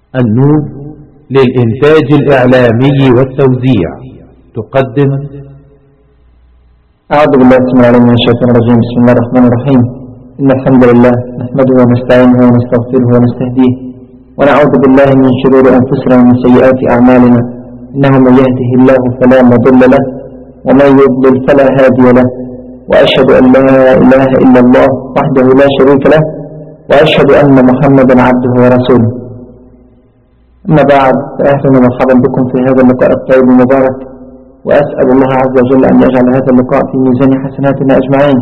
النور للإنتاج الإعلامي والتوزيع تقدم أعوذ بالله السميع العليم من الشيطان الرجيم بسم الله الرحمن الرحيم إن الحمد لله نحمده ونستعينه ونستغفره ونستهديه ونعوذ بالله من شرور أنفسنا ومن سيئات أعمالنا إنه من يهده الله فلا مضل له ومن يضلل فلا هادي له وأشهد أن لا إله إلا الله وحده لا شريك له وأشهد أن محمدا عبده ورسوله أما بعد فأهلا ومرحبا بكم في هذا اللقاء الطيب المبارك وأسأل الله عز وجل أن يجعل هذا اللقاء في ميزان حسناتنا أجمعين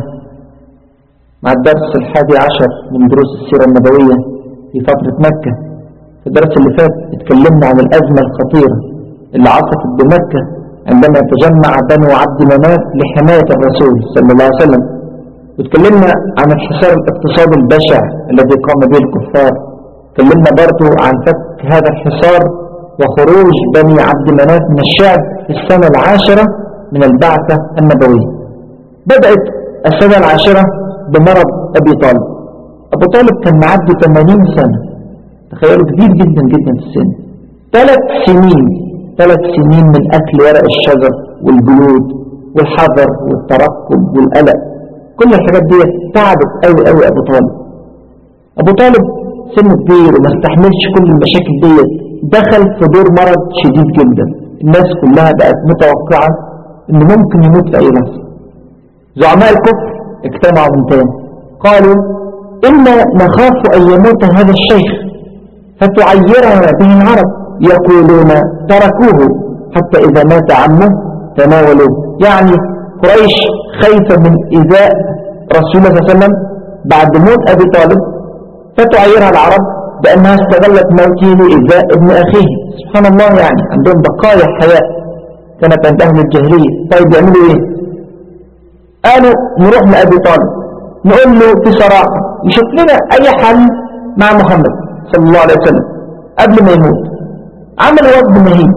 مع الدرس الحادي عشر من دروس السيرة النبوية في فترة مكة في الدرس اللي فات اتكلمنا عن الأزمة الخطيرة اللي عصفت بمكة عندما تجمع بنو عبد مناف لحماية الرسول صلى الله عليه وسلم واتكلمنا عن الحصار الاقتصادي البشع الذي قام به الكفار اتكلمنا برضو عن فك هذا الحصار وخروج بني عبد مناف من الشعب في السنة العاشرة من البعثة النبوية بدأت السنة العاشرة بمرض أبي طالب أبو طالب كان معدي 80 سنة تخيلوا كبير جدا جدا في السن ثلاث سنين ثلاث سنين من أكل ورق الشجر والجلود والحذر والترقب والقلق كل الحاجات دي تعبت قوي قوي أبو طالب أبو طالب سنه كبير وما استحملش كل المشاكل دي دخل في دور مرض شديد جدا الناس كلها بقت متوقعة انه ممكن يموت في اي لحظة زعماء الكفر اجتمعوا من تاني قالوا إنا نخاف أن يموت هذا الشيخ فتعيرنا به العرب يقولون تركوه حتى إذا مات عمه تناولوه يعني قريش خايفة من إيذاء رسول الله صلى الله عليه وسلم بعد موت أبي طالب فتعيرها العرب بأنها استغلت موته لإيذاء ابن أخيه سبحان الله يعني عندهم بقايا حياة كانت عند أهل الجاهلية طيب يعملوا إيه قالوا نروح لأبي طالب نقول له في صراحة يشوف لنا أي حل مع محمد صلى الله عليه وسلم قبل ما يموت عمل وفد مهين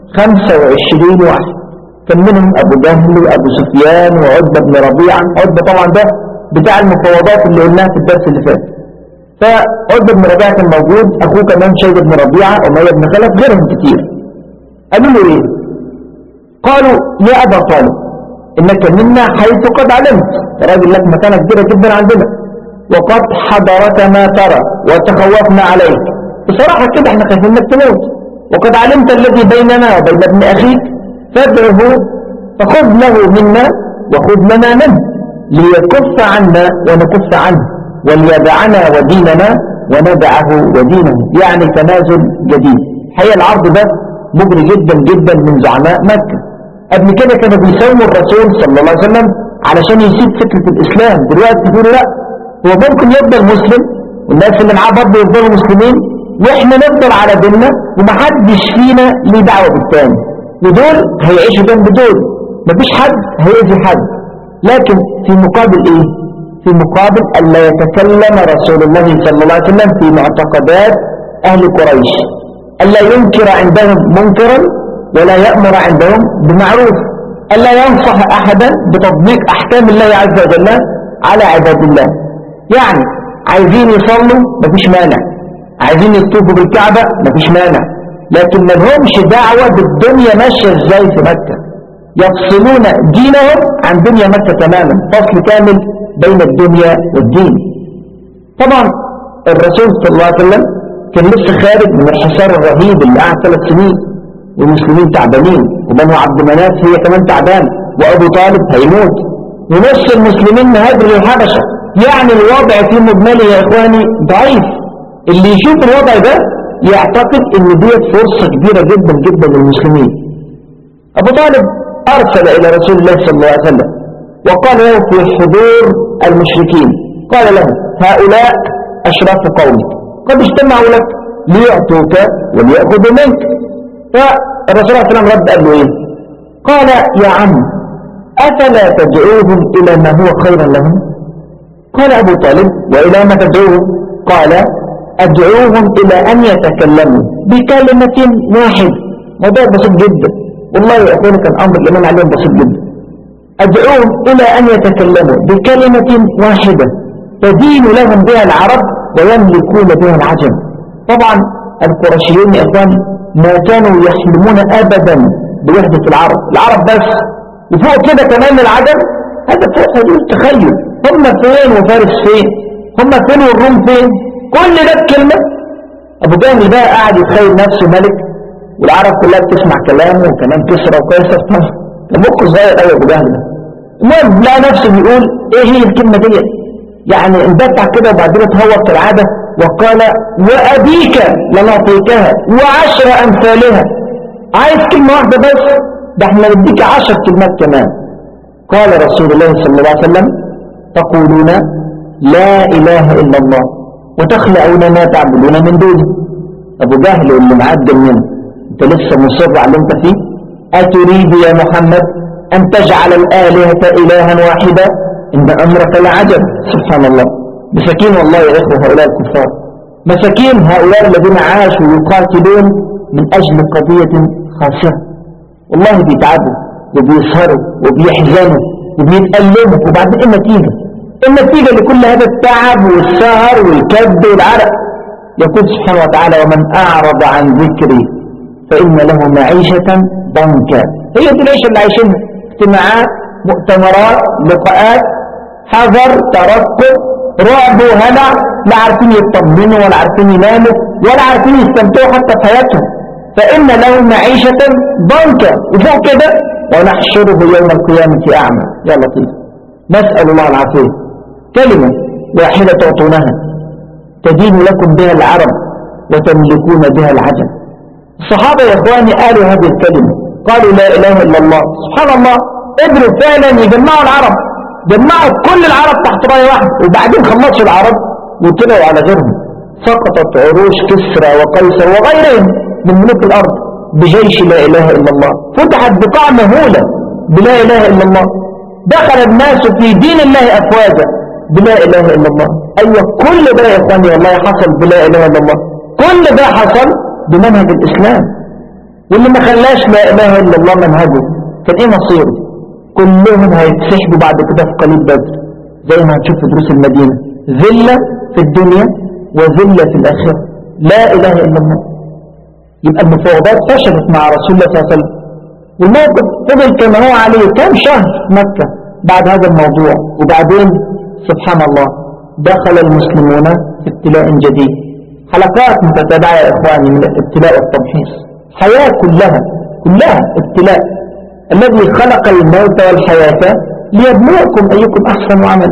25 واحد كان منهم أبو جهل وأبو سفيان وعتبة بن ربيعة عتبة طبعا ده بتاع المفاوضات اللي قلناها في الدرس اللي فات فعتبة بن ربيعة كان موجود أخوه كمان شيبة بن ربيعة أمية بن خلف غيرهم كتير قالوا له إيه قالوا يا أبا طالب إنك منا حيث قد علمت راجل لك مكانة كبيرة جدا عندنا وقد حضرك ما ترى وتخوفنا عليك بصراحة كده احنا خايفين انك تموت وقد علمت الذي بيننا وبين ابن أخيك فادعه فخذ له منا وخذ لنا منه ليكف عنا ونكف عنه وليدعنا وديننا وندعه ودينه يعني تنازل جديد حقيقة العرض ده مغري جدا جدا من زعماء مكة قبل كده كانوا بيساوموا الرسول صلى الله عليه وسلم علشان يسيب فكرة الإسلام دلوقتي بيقولوا لا هو ممكن يفضل مسلم والناس اللي معاه برضه يفضلوا مسلمين واحنا نفضل على ديننا ومحدش فينا ليه دعوة بالتاني ودول هيعيشوا جنب دول مفيش حد هيأذي حد لكن في مقابل ايه في مقابل ألا يتكلم رسول الله صلى الله عليه وسلم في معتقدات أهل قريش ألا ينكر عندهم منكرا ولا يأمر عندهم بمعروف ألا ينصح أحدا بتطبيق أحكام الله عز وجل على عباد الله يعني عايزين يصلوا مفيش مانع عايزين يطوفوا بالكعبة مفيش مانع لكن ما لهمش دعوة بالدنيا ماشية ازاي في مكة يفصلون دينهم عن دنيا مكة تماما فصل كامل بين الدنيا والدين طبعا الرسول صلى الله عليه وسلم كان لسه خارج من الحصار الرهيب اللي قعد ثلاث سنين والمسلمين تعبانين وبنو عبد مناف هي كمان تعبان وابو طالب هيموت ونص المسلمين مهاجر للحبشه يعني الوضع في مجمله يا اخواني ضعيف اللي يشوف الوضع ده يعتقد ان ديت فرصه كبيره جدا جدا للمسلمين ابو طالب ارسل الى رسول الله صلى الله عليه وسلم وقال له في حضور المشركين قال له هؤلاء اشراف قومك قد اجتمعوا لك ليعطوك وليأخذوا منك فالرسول صلى الله عليه وسلم رد قال له ايه قال يا عم أفلا تدعوهم إلى ما هو خيرا لهم قال أبو طالب وإلى ما تدعوهم قال أدعوهم إلى أن يتكلموا بكلمة واحدة موضوع بسيط جدا والله يا أخواني كان أمر الإمام عليهم بسيط جدا أدعوهم إلى أن يتكلموا بكلمة واحدة تدين لهم بها العرب ويملكون بها العجم طبعا القرشيون يا إخوان ما كانوا يحلمون أبدا بوحدة العرب العرب بس وفوق كده كمان العجم هذا فوق هذه التخيل هم فين وفارس فين هم فين والروم فين كل ده بكلمة أبو جهل بقى قاعد يتخيل نفسه ملك والعرب كلها بتسمع كلامه وكمان كسرى وكسر طبعا كان مخه صغير قوي ابو جهل ده المهم لقى نفسه بيقول ايه هي الكلمه دي يعني اندفع كده وبعدين اتهور كالعاده وقال وابيك لنعطيكها وعشر امثالها عايز كلمه واحده بس ده احنا نديك عشر كلمات كمان قال رسول الله صلى الله عليه وسلم تقولون لا اله الا الله وتخلعون ما تعبدون من دونه ابو جهل اللي معاه اتجنن انت لسه مصر على اللي انت فيه اتريد يا محمد ان تجعل الالهه الها واحدا ان امرك لعجب سبحان الله مساكين والله يا اخوه هؤلاء الكفار مساكين هؤلاء الذين عاشوا يقاتلون من اجل قضيه خاسره والله بيتعبوا وبيسهروا وبيحزنوا وبيتألموا وبعدين ايه النتيجه النتيجه لكل هذا التعب والسهر والكد والعرق يقول سبحانه وتعالى ومن أعرض عن ذكري فإن له معيشة ضنكا هي دي العيشة اللي عايشينها اجتماعات مؤتمرات لقاءات حذر ترقب رعب وهلع لا عارفين يطمنوا ولا عارفين يناموا ولا عارفين يستمتعوا حتى في حياتهم فإن له معيشة ضنكا وفوق كده ونحشره يوم القيامة أعمى يا لطيف نسأل الله العافية كلمة واحدة تعطونها تدين لكم بها العرب وتملكون بها العجم الصحابة يا إخواني قالوا هذه الكلمة قالوا لا إله إلا الله سبحان الله قدروا فعلا يجمعوا العرب جمعوا كل العرب تحت راية واحدة وبعدين خلصوا العرب وطلعوا على غيرهم سقطت عروش كسرى وقيصر وغيرهم من ملوك الأرض بجيش لا إله إلا الله فتحت بقاع مهولة بلا إله إلا الله دخل الناس في دين الله أفواجا بلا إله إلا الله أيوة كل ده يا إخواني والله حصل بلا إله إلا الله كل ده حصل بمنهج الإسلام واللي ما خلاش لا إله إلا الله منهجه كان إيه مصيره كلهم هيتسحبوا بعد كده في قليل بدر زي ما هنشوف في دروس المدينة ذلة في الدنيا وذلة في الآخرة لا إله إلا الله يبقى المفاوضات فشلت مع رسول الله صلى الله عليه وسلم والموقف فضل كما هو عليه كام شهر في مكة بعد هذا الموضوع وبعدين سبحان الله دخل المسلمون في ابتلاء جديد حلقات متتابعة يا إخواني من الابتلاء والتمحيص حياة كلها كلها ابتلاء الذي خلق الموت والحياة ليبلوكم أيكم أحسن عملا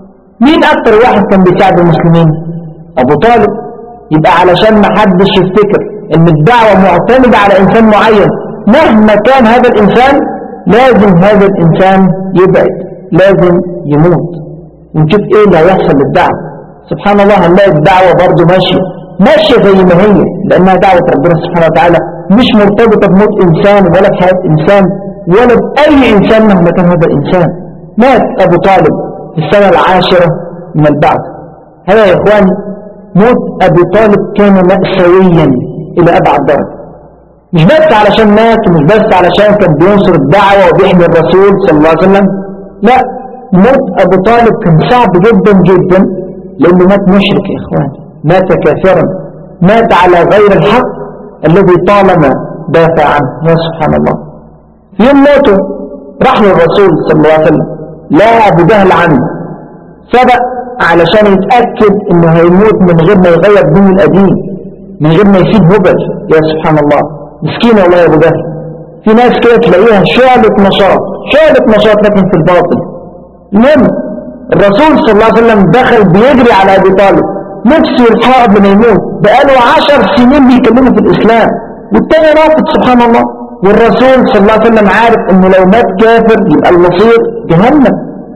مين أكثر واحد كان بيساعد المسلمين أبو طالب يبقى علشان ما حدش يفتكر ان الدعوة معتمدة على إنسان معين مهما كان هذا الإنسان لازم هذا الإنسان يبعد لازم يموت ونشوف ايه اللي هيحصل للدعوة سبحان الله هنلاقي الدعوة برضه ماشية ماشية زي ما هي لأنها دعوة ربنا سبحانه وتعالى مش مرتبطة بموت إنسان ولا بحياة إنسان ولا بأي إنسان مهما كان هذا الإنسان مات أبو طالب في السنة العاشرة من البعث هذا يا إخواني موت أبي طالب كان مأساويا إلى أبعد درجة مش بس علشان مات ومش بس علشان كان بينصر الدعوة وبيحمي الرسول صلى الله عليه وسلم لا موت أبو طالب كان صعب جدا جدا لأنه مات مشرك يا إخواني مات كافرا مات على غير الحق الذي طالما دافع عنه يا سبحان الله في يوم موته راح للرسول صلى الله عليه وسلم لا أبو جهل عنه سبق علشان يتأكد انه هيموت من غير ما يغير دين القديم من غير ما يسيب هبل يا سبحان الله مسكين والله يا ابو جهل في ناس كده تلاقيها شعلة نشاط شعلة نشاط لكن في الباطل المهم الرسول صلى الله عليه وسلم دخل بيجري على ابي طالب نفسه يلحقه قبل ما يموت بقاله عشر سنين بيكلمه في الاسلام والتاني رافض سبحان الله والرسول صلى الله عليه وسلم عارف انه لو مات كافر يبقى المصير جهنم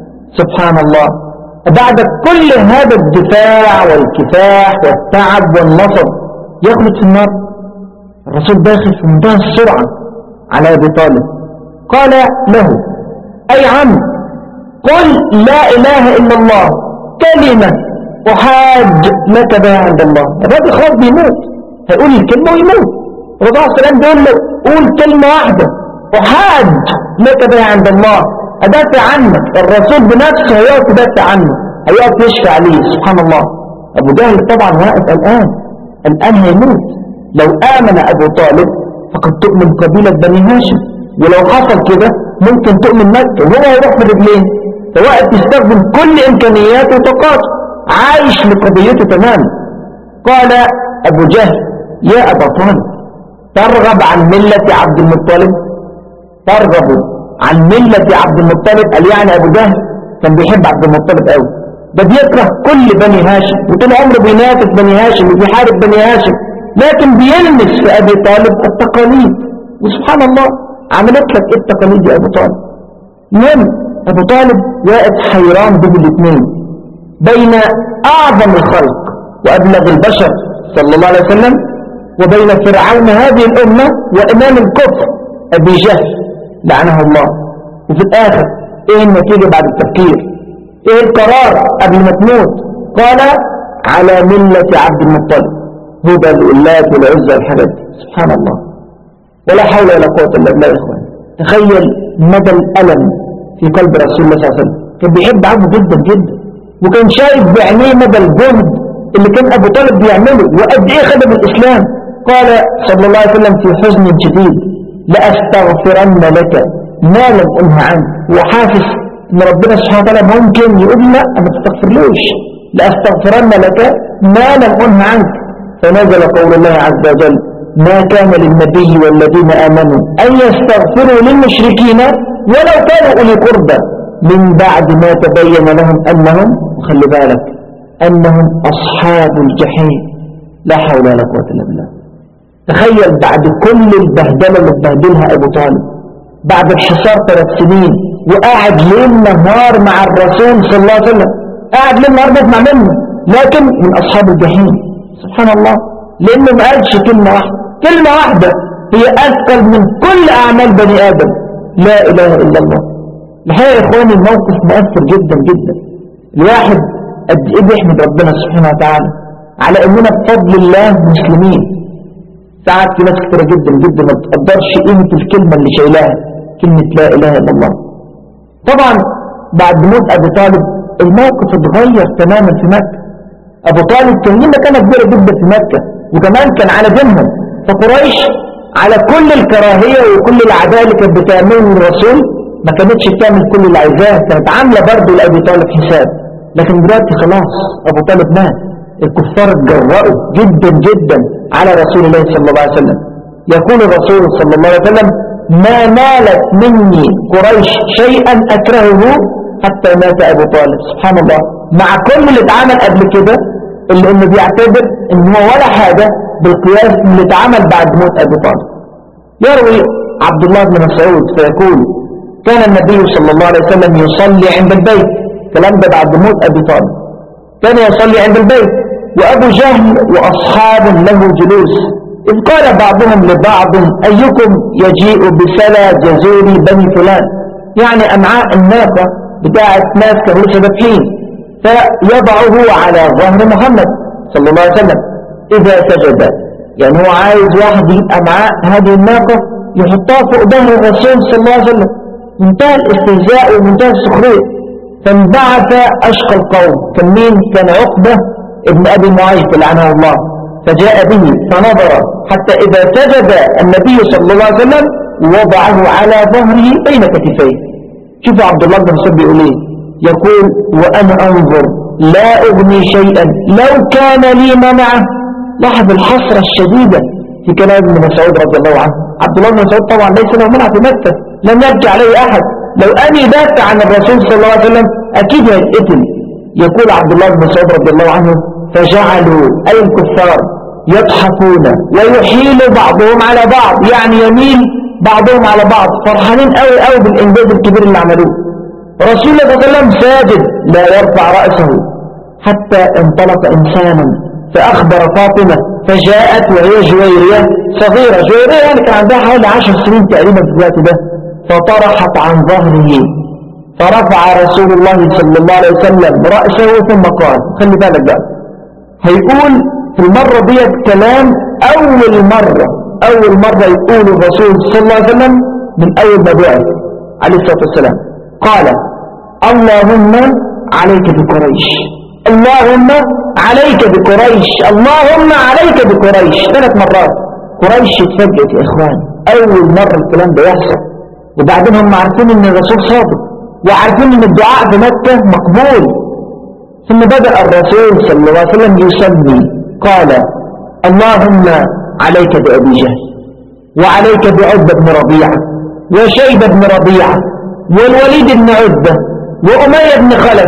سبحان الله بعد كل هذا الدفاع والكفاح والتعب والنصب يخلد في النار الرسول داخل في منتهى السرعة على أبي طالب قال له أي عم قل لا إله إلا الله كلمة أحاج لك بها عند الله الراجل خلاص بيموت هيقول الكلمة ويموت الرسول عليه السلام بيقول له قول كلمة واحدة أحاج لك بها عند الله أدافع عنك الرسول بنفسه هيقف يدافع عنه هيقف يشفع عليه سبحان الله أبو جهل طبعا واقف الآن الآن هيموت لو آمن أبو طالب فقد تؤمن قبيلة بني هاشم ولو حصل كده ممكن تؤمن مكة وهو يروح برجلين فوقت يستخدم كل إمكانياته وطاقاته عايش لقضيته تماما قال أبو جهل يا أبا طالب ترغب عن ملة عبد المطلب ترغب عن ملة عبد المطلب قال يعني أبو جهل كان بيحب عبد المطلب قوي ده بيكره كل بني هاشم وطول عمره بينافس بني هاشم وبيحارب بني هاشم لكن بيلمس في أبي طالب التقاليد وسبحان الله عملت لك ايه التقاليد يا أبو طالب المهم أبو طالب واقف حيران بين الاثنين بين أعظم الخلق وأبلغ البشر صلى الله عليه وسلم وبين فرعون هذه الأمة وإمام الكفر أبي جهل لعنه الله وفي الآخر إيه النتيجة بعد التفكير إيه القرار قبل ما تموت قال على ملة عبد المطلب هدى الأولاد والعزة والحاجات دي سبحان الله ولا حول ولا قوة إلا بالله يا إخوان تخيل مدى الألم في قلب رسول الله صلى الله عليه وسلم كان بيحب عمه جدا جدا وكان شايف بعينيه مدى الجهد اللي كان أبو طالب بيعمله وقد إيه خدم الإسلام قال صلى الله عليه وسلم في حزن شديد لأستغفرن لك ما لم أنه عنك وحافظ أن ربنا سبحانه وتعالى ممكن يقول لا ما تستغفرلوش لأستغفرن لك ما لم أنه عنك فنزل قول الله عز وجل ما كان للنبي والذين آمنوا أن يستغفروا للمشركين ولو كانوا أولي قربى من بعد ما تبين لهم أنهم وخلي بالك أنهم أصحاب الجحيم لا حول ولا قوة إلا بالله تخيل بعد كل البهدلة اللي اتبهدلها أبو طالب بعد الحصار ثلاث سنين وقاعد ليل نهار مع الرسول صلى الله عليه وسلم قاعد ليل نهار بسمع منه لكن من أصحاب الجحيم سبحان الله لأنه ما قالش كلمة واحدة كلمة واحدة هي أثقل من كل أعمال بني آدم لا إله إلا الله الحقيقة يا إخواني الموقف مؤثر جدا جدا الواحد قد إيه بيحمد ربنا سبحانه وتعالى على إننا بفضل الله مسلمين ساعات في ناس كتيرة جدا جدا ما بتقدرش قيمة الكلمة اللي شايلاها كلمة لا إله إلا الله طبعا بعد موت أبي طالب الموقف اتغير تماما في مكة أبو طالب كان ليه مكانة كبيرة جدا في مكة وكمان كان على دينهم فقريش على كل الكراهية وكل العداء اللي كانت بتعمله الرسول ما كانتش بتعمل كل اللي عايزاه كانت عاملة برضه لأبي طالب حساب لكن دلوقتي خلاص أبو طالب مات الكفار اتجرأوا جدا جدا على رسول الله صلى الله عليه وسلم يقول الرسول صلى الله عليه وسلم ما نالت مني قريش شيئا أكرهه حتى مات أبو طالب سبحان الله مع كل اللي اتعمل قبل كده اللي انه بيعتبر ان هو ولا حاجة بالقياس اللي اتعمل بعد موت أبو طالب يروي عبد الله بن مسعود فيقول كان النبي صلى الله عليه وسلم يصلي عند البيت الكلام ده بعد موت أبي طالب كان يصلي عند البيت وأبو جهل وأصحاب له جلوس إذ قال بعضهم لبعض أيكم يجيء بسلا جزور بني فلان يعني أمعاء الناقة بتاعت ناس كانوا لسه دافعين فيضعه على ظهر محمد صلى الله عليه وسلم إذا سجد يعني هو عايز واحد يبقى معاه هذه الناقة يحطها فوق ظهر الرسول صلى الله عليه وسلم منتهى الاستهزاء ومنتهى السخرية فانبعث أشقى القوم كان مين كان عقبة ابن أبي معيط لعنه الله فجاء به فنظر حتى إذا سجد النبي صلى الله عليه وسلم وضعه على ظهره بين كتفيه شوفوا عبد الله بن مسعود بيقول ايه يقول وأنا أنظر لا أغني شيئا لو كان لي منعه لاحظ الحسرة الشديدة في كلام ابن مسعود رضي الله عنه عبد الله بن مسعود طبعا ليس له منع في مكة لم يرجع عليه أحد لو أني دافع عن الرسول صلى الله عليه وسلم أكيد هيتقتل يقول عبد الله بن مسعود رضي الله عنه فجعلوا أي الكفار يضحكون ويحيل بعضهم على بعض يعني يميل بعضهم على بعض فرحانين قوي قوي بالإنجاز الكبير اللي عملوه رسول الله صلى الله عليه وسلم ساجد لا يرفع رأسه حتى انطلق إنسانا فأخبر فاطمة فجاءت وهي جويرية صغيرة جويرية يعني كان عندها حوالي عشر سنين تقريبا في الوقت ده فطرحت عن ظهره فرفع رسول الله صلى الله عليه وسلم رأسه ثم قال خلي بالك بقى هيقول في المرة ديت كلام أول مرة أول مرة يقول الرسول صلى الله عليه وسلم من أول ما بعث عليه الصلاة والسلام قال اللهم عليك بقريش اللهم عليك بقريش اللهم عليك بقريش ثلاث مرات قريش اتفاجئت يا إخوان أول مرة الكلام ده يحصل وبعدين هم عارفين إن الرسول صادق وعارفين إن الدعاء في مكة مقبول ثم بدأ الرسول صلى الله عليه وسلم يسمي قال اللهم عليك بأبي جهل وعليك بعبد بن ربيعة وشيب بن ربيعة والوليد بن عتبة وأمية بن خلف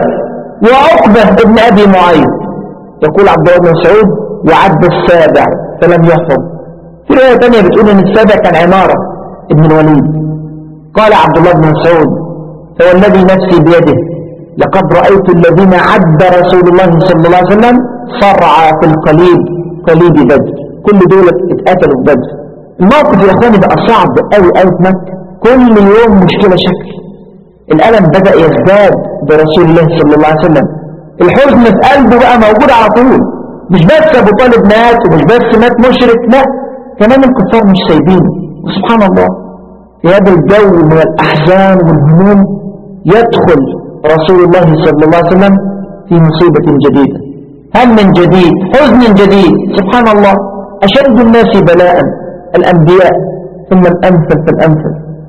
وعقبة بن أبي معيط يقول عبد الله بن مسعود وعد السابع فلم يحفظ في رواية ثانية بتقول ان السابع كان عمارة ابن الوليد قال عبد الله بن مسعود فوالذي نفسي بيده لقد رأيت الذين عد رسول الله صلى الله عليه وسلم صرعى في القليب قليب بدر كل دول اتقتلوا في بدر الموقف يا اخواني بقى صعب قوي قوي في مكة كل يوم مشكلة شكل الألم بدأ يزداد برسول الله صلى الله عليه وسلم الحزن في قلبه بقى موجود على طول مش بس أبو طالب مات ومش بس مات مشرك لا كمان الكفار مش سايبينه وسبحان الله في هذا الجو من الأحزان والهموم يدخل رسول الله صلى الله عليه وسلم في مصيبة جديدة هم جديد حزن جديد سبحان الله أشد الناس بلاء الأنبياء ثم الأمثل فالأمثل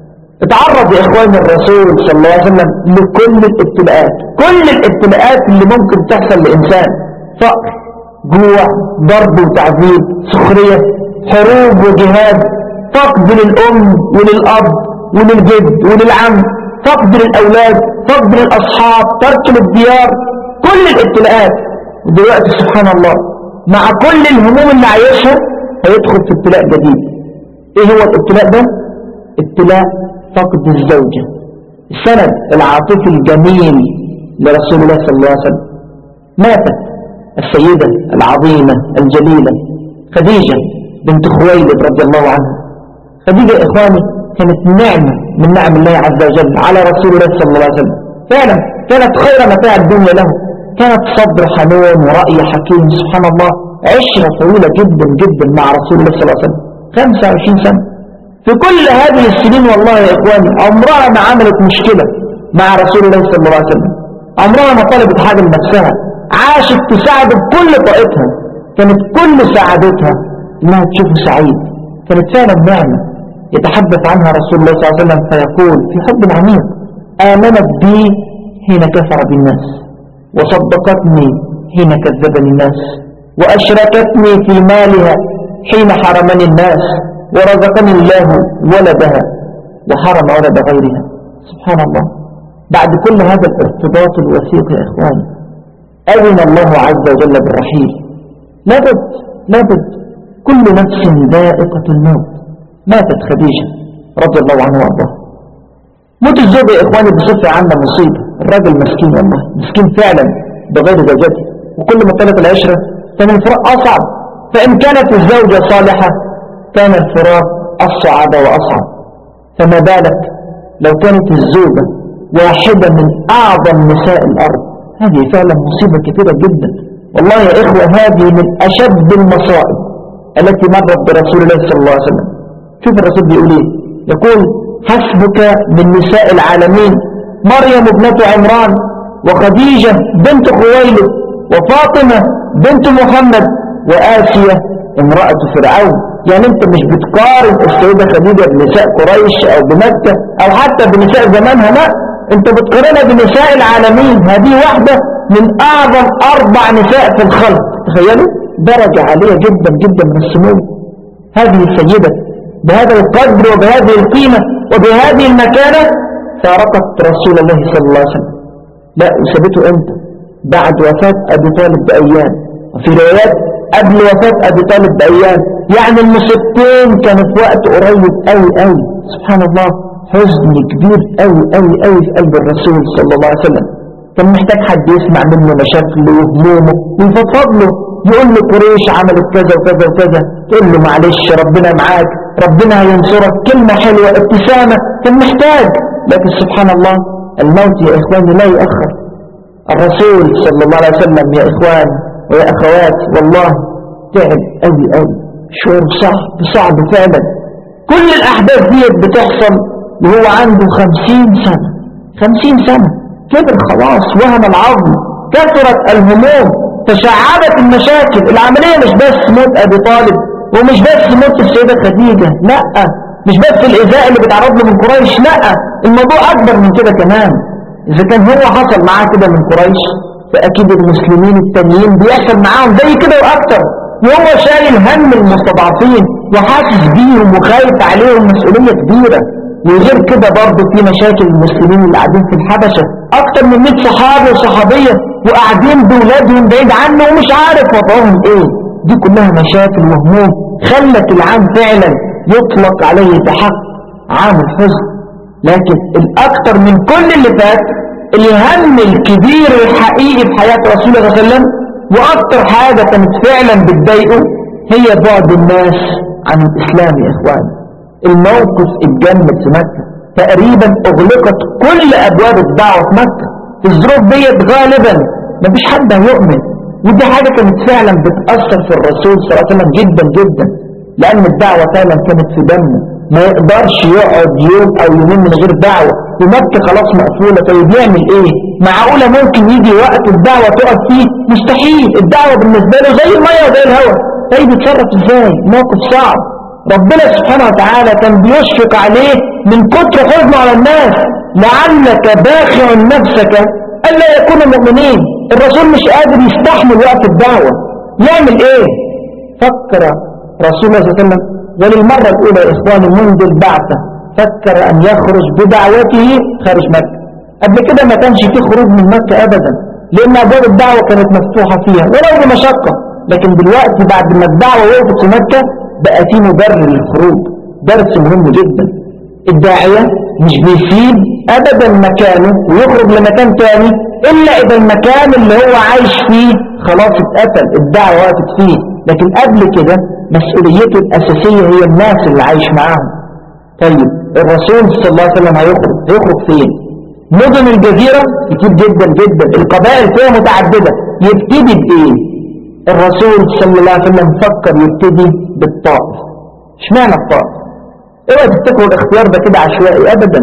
اتعرض يا إخواني الرسول صلى الله عليه وسلم لكل الابتلاءات كل الابتلاءات اللي ممكن تحصل لإنسان فقر جوع ضرب وتعذيب سخرية حروب وجهاد فقد للأم وللأب وللجد وللعم فقد للأولاد فقد للأصحاب ترك للديار كل الابتلاءات ودلوقتي سبحان الله مع كل الهموم اللي عايشها هيدخل في ابتلاء جديد ايه هو الابتلاء ده ابتلاء فقد الزوجة السند العاطفي الجميل لرسول الله صلى الله عليه وسلم ماتت السيدة العظيمة الجليلة خديجة بنت خويلد رضي الله عنها خديجة إخواني كانت نعمة من نعم الله عز وجل على رسول الله صلى الله عليه وسلم فعلا كانت خير متاع الدنيا له كانت صبر حنون ورأي حكيم سبحان الله عشرة طويلة جدا جدا مع رسول الله صلى الله عليه وسلم 25 سنة في كل هذه السنين والله يا إخواني عمرها ما عملت مشكلة مع رسول الله صلى الله عليه وسلم عمرها ما طلبت حاجة لنفسها عاشت تساعد بكل طاقتها كانت كل سعادتها انها تشوفه سعيد كانت فعلا نعمة يتحدث عنها رسول الله صلى الله عليه وسلم فيقول في حب عميق آمنت بي حين كفر بالناس وصدقتني حين كذبني الناس وأشركتني في مالها حين حرمني الناس ورزقني الله ولدها وحرم ولد غيرها سبحان الله بعد كل هذا الارتباط الوثيق يا إخواني أذن الله عز وجل بالرحيل لابد لابد كل نفس ذائقة الموت ماتت خديجة رضي الله عنه وارضاه موت الزوج يا إخواني بصفة عامة مصيبة الراجل مسكين والله مسكين فعلا بغير زوجته وكل ما طلت العشرة كان الفراق أصعب فإن كانت الزوجة صالحة كان الفراق أصعب وأصعب فما بالك لو كانت الزوجة واحدة من أعظم نساء الأرض هذه فعلا مصيبة كثيرة جدا والله يا إخوة هذه من أشد المصائب التي مرت برسول الله صلى الله عليه وسلم شوف الرسول بيقول ايه يقول حسبك من نساء العالمين مريم ابنة عمران وخديجة بنت خويلد وفاطمة بنت محمد وآسية امرأة فرعون يعني انت مش بتقارن السيدة خديجة بنساء قريش او بمكة او حتى بنساء زمانها لا انت بتقارنها بنساء العالمين هذه واحدة من اعظم اربع نساء في الخلق تخيلوا درجة عالية جدا جدا من السمو هذه السيدة بهذا القدر وبهذه القيمة وبهذه المكانة فارقت رسول الله صلى الله عليه وسلم لا وسابته امتى بعد وفاة ابي طالب بايام وفي روايات قبل وفاة ابي طالب بايام يعني المصيبتين كانوا في وقت قريب قوي قوي سبحان الله حزن كبير قوي قوي قوي في قلب الرسول صلى الله عليه وسلم كان محتاج حد يسمع منه مشاكله وهمومه ويفضفض له يقول له قريش عملت كذا وكذا وكذا تقول له معلش ربنا معاك ربنا هينصرك كلمة حلوة ابتسامة كان محتاج لكن سبحان الله الموت يا إخواني لا يؤخر الرسول صلى الله عليه وسلم يا إخوان ويا أخوات والله تعب قوي قوي شعور صعب صعب فعلا كل الأحداث دي بتحصل وهو عنده خمسين سنة خمسين سنة كبر خلاص وهم العظم كثرت الهموم تشعبت المشاكل العملية مش بس موت أبي طالب ومش بس موت السيدة خديجة لا مش بس الإزاء اللي بيتعرض له من قريش لا الموضوع أكبر من كده كمان إذا كان هو حصل معاه كده من قريش فأكيد المسلمين التانيين بيحصل معاهم زي كده وأكتر وهو شايل هم المستضعفين وحاسس بيهم وخايف عليهم مسؤولية كبيرة وغير كده برضه في مشاكل المسلمين اللي قاعدين في الحبشة أكتر من 100 صحابي وصحابية وقاعدين بولادهم بعيد عنه ومش عارف وضعهم إيه دي كلها مشاكل وهموم خلت العام فعلا يطلق عليه بحق عام الحزن لكن الأكثر من كل اللي فات الهم الكبير الحقيقي في حياة رسول الله صلى الله عليه وسلم وأكثر حاجة كانت فعلا بتضايقه هي بعد الناس عن الإسلام يا إخوان الموقف اتجمد في مكة تقريبا أغلقت كل أبواب الدعوة في مكة في الظروف ديت غالبا مفيش حد هيؤمن ودي حاجة كانت فعلا بتأثر في الرسول صلى الله عليه وسلم جدا جدا لأن الدعوة فعلا كانت في دمه ما يقدرش يقعد يوم أو يومين من غير دعوة ومكة خلاص مقفولة طيب يعمل إيه معقولة ممكن يجي وقت الدعوة تقف فيه مستحيل الدعوة بالنسبة له زي المية وزي الهواء طيب يتصرف إزاي موقف صعب ربنا سبحانه وتعالى كان بيشفق عليه من كتر حزنه على الناس لعلك باخع نفسك ألا يكونوا مؤمنين الرسول مش قادر يستحمل وقت الدعوة يعمل ايه فكر رسول الله صلى الله عليه وسلم وللمرة الأولى يا إخواني منذ البعثة فكر أن يخرج بدعوته خارج مكة قبل كده ما كانش فيه خروج من مكة أبدا لأن أبواب الدعوة كانت مفتوحة فيها ولو بمشقة لكن دلوقتي بعد ما الدعوة وقفت في مكة بقى في مبرر للخروج درس مهم جدا الداعية مش بيسيب أبدا مكانه ويخرج لمكان تاني إلا إذا المكان اللي هو عايش فيه خلاص اتقتل الدعوة وقفت فيه لكن قبل كده مسؤوليته الأساسية هي الناس اللي عايش معاهم طيب الرسول صلى الله عليه وسلم هيخرج هيخرج فين مدن الجزيرة كتير جدا جدا القبائل فيها متعددة يبتدي بإيه الرسول صلى الله عليه وسلم فكر يبتدي بالطائف اشمعنى الطائف اوعى تفتكروا الاختيار ده كده عشوائي ابدا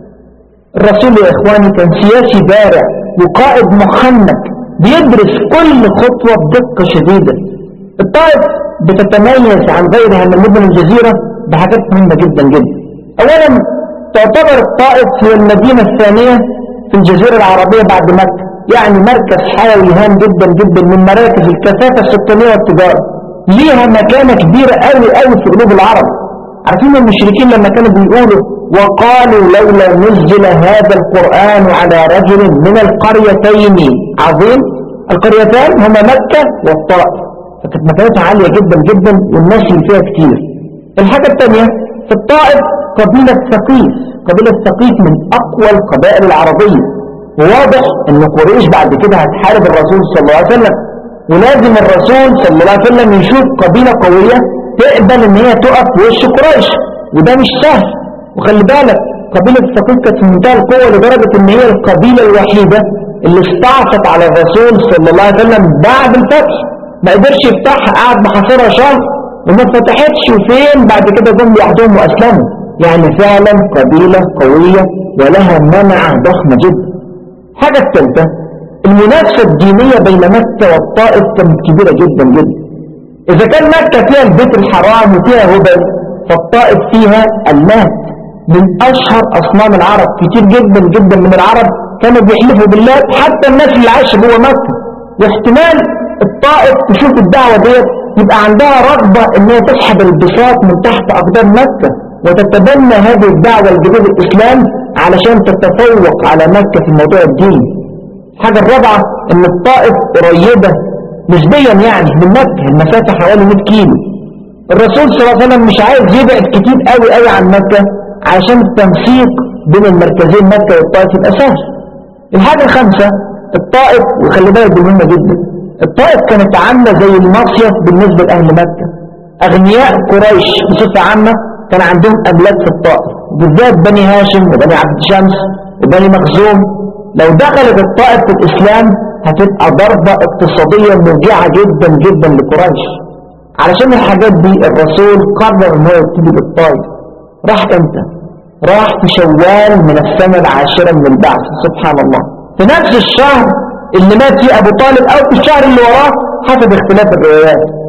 الرسول يا اخواني كان سياسي بارع وقائد محنك بيدرس كل خطوة بدقة شديدة الطائف بتتميز عن غيرها من مدن الجزيرة بحاجات مهمة جدا جدا اولا تعتبر الطائف هي المدينة الثانية في الجزيرة العربية بعد مكة يعني مركز حيوي هام جدا جدا من مراكز الكثافة السكانية والتجارة ليها مكانة كبيرة قوي قوي في قلوب العرب عارفين المشركين لما كانوا بيقولوا وقالوا لولا نزل هذا القرآن على رجل من القريتين عظيم القريتان هما مكة والطائف فكانت مكانتها عالية جدا جدا والناس اللي فيها كتير الحاجة الثانية في الطائف قبيلة ثقيف قبيلة ثقيف من أقوى القبائل العربية وواضح ان قريش بعد كده هتحارب الرسول صلى الله عليه وسلم ولازم الرسول صلى الله عليه وسلم يشوف قبيلة قوية تقبل ان هي تقف في وش قريش وده مش سهل وخلي بالك قبيلة ثقيف كانت في منتهى القوة لدرجة ان هي القبيلة الوحيدة اللي استعصت على الرسول صلى الله عليه وسلم بعد الفتح ما قدرش يفتحها قعد محاصرها شهر وما فتحتش وفين بعد كده جم لوحدهم واسلموا يعني فعلا قبيلة قوية ولها منعة ضخمة جدا الحاجة الثالثة المنافسة الدينية بين مكة والطائف كانت كبيرة جدا جدا إذا كان مكة فيها البيت الحرام وفيها هبل فالطائف فيها اللات من أشهر أصنام العرب كتير جدا جدا من العرب كانوا بيحلفوا بالله حتى الناس اللي عايشة جوه مكة واحتمال الطائف تشوف الدعوة ديت يبقى عندها رغبة ان هي تسحب البساط من تحت أقدام مكة وتتبنى هذه الدعوة الجديدة الإسلام علشان تتفوق على مكة في موضوع الدين الحاجة الرابعة ان الطائف قريبة نسبيا يعني من مكة المسافة حوالي 100 كيلو الرسول صلى الله عليه وسلم مش عايز يبعد كتير قوي قوي عن مكة عشان التنسيق بين المركزين مكة والطائف يبقى سهل الحاجة الخامسة الطائف وخلي بالك دي مهمة جدا الطائف كانت عاملة زي المصيف بالنسبة لأهل مكة أغنياء قريش بصفة عامة كان عندهم أملاك في الطائف بالذات بني هاشم وبني عبد شمس وبني مخزوم لو دخلت الطائف في الإسلام هتبقى ضربة اقتصادية موجعة جدا جدا لقريش علشان الحاجات دي الرسول قرر ان هو يبتدي بالطائف راح امتى راح في شوال من السنة العاشرة من البعث سبحان الله في نفس الشهر اللي مات فيه ابو طالب او في الشهر اللي وراه حسب اختلاف الروايات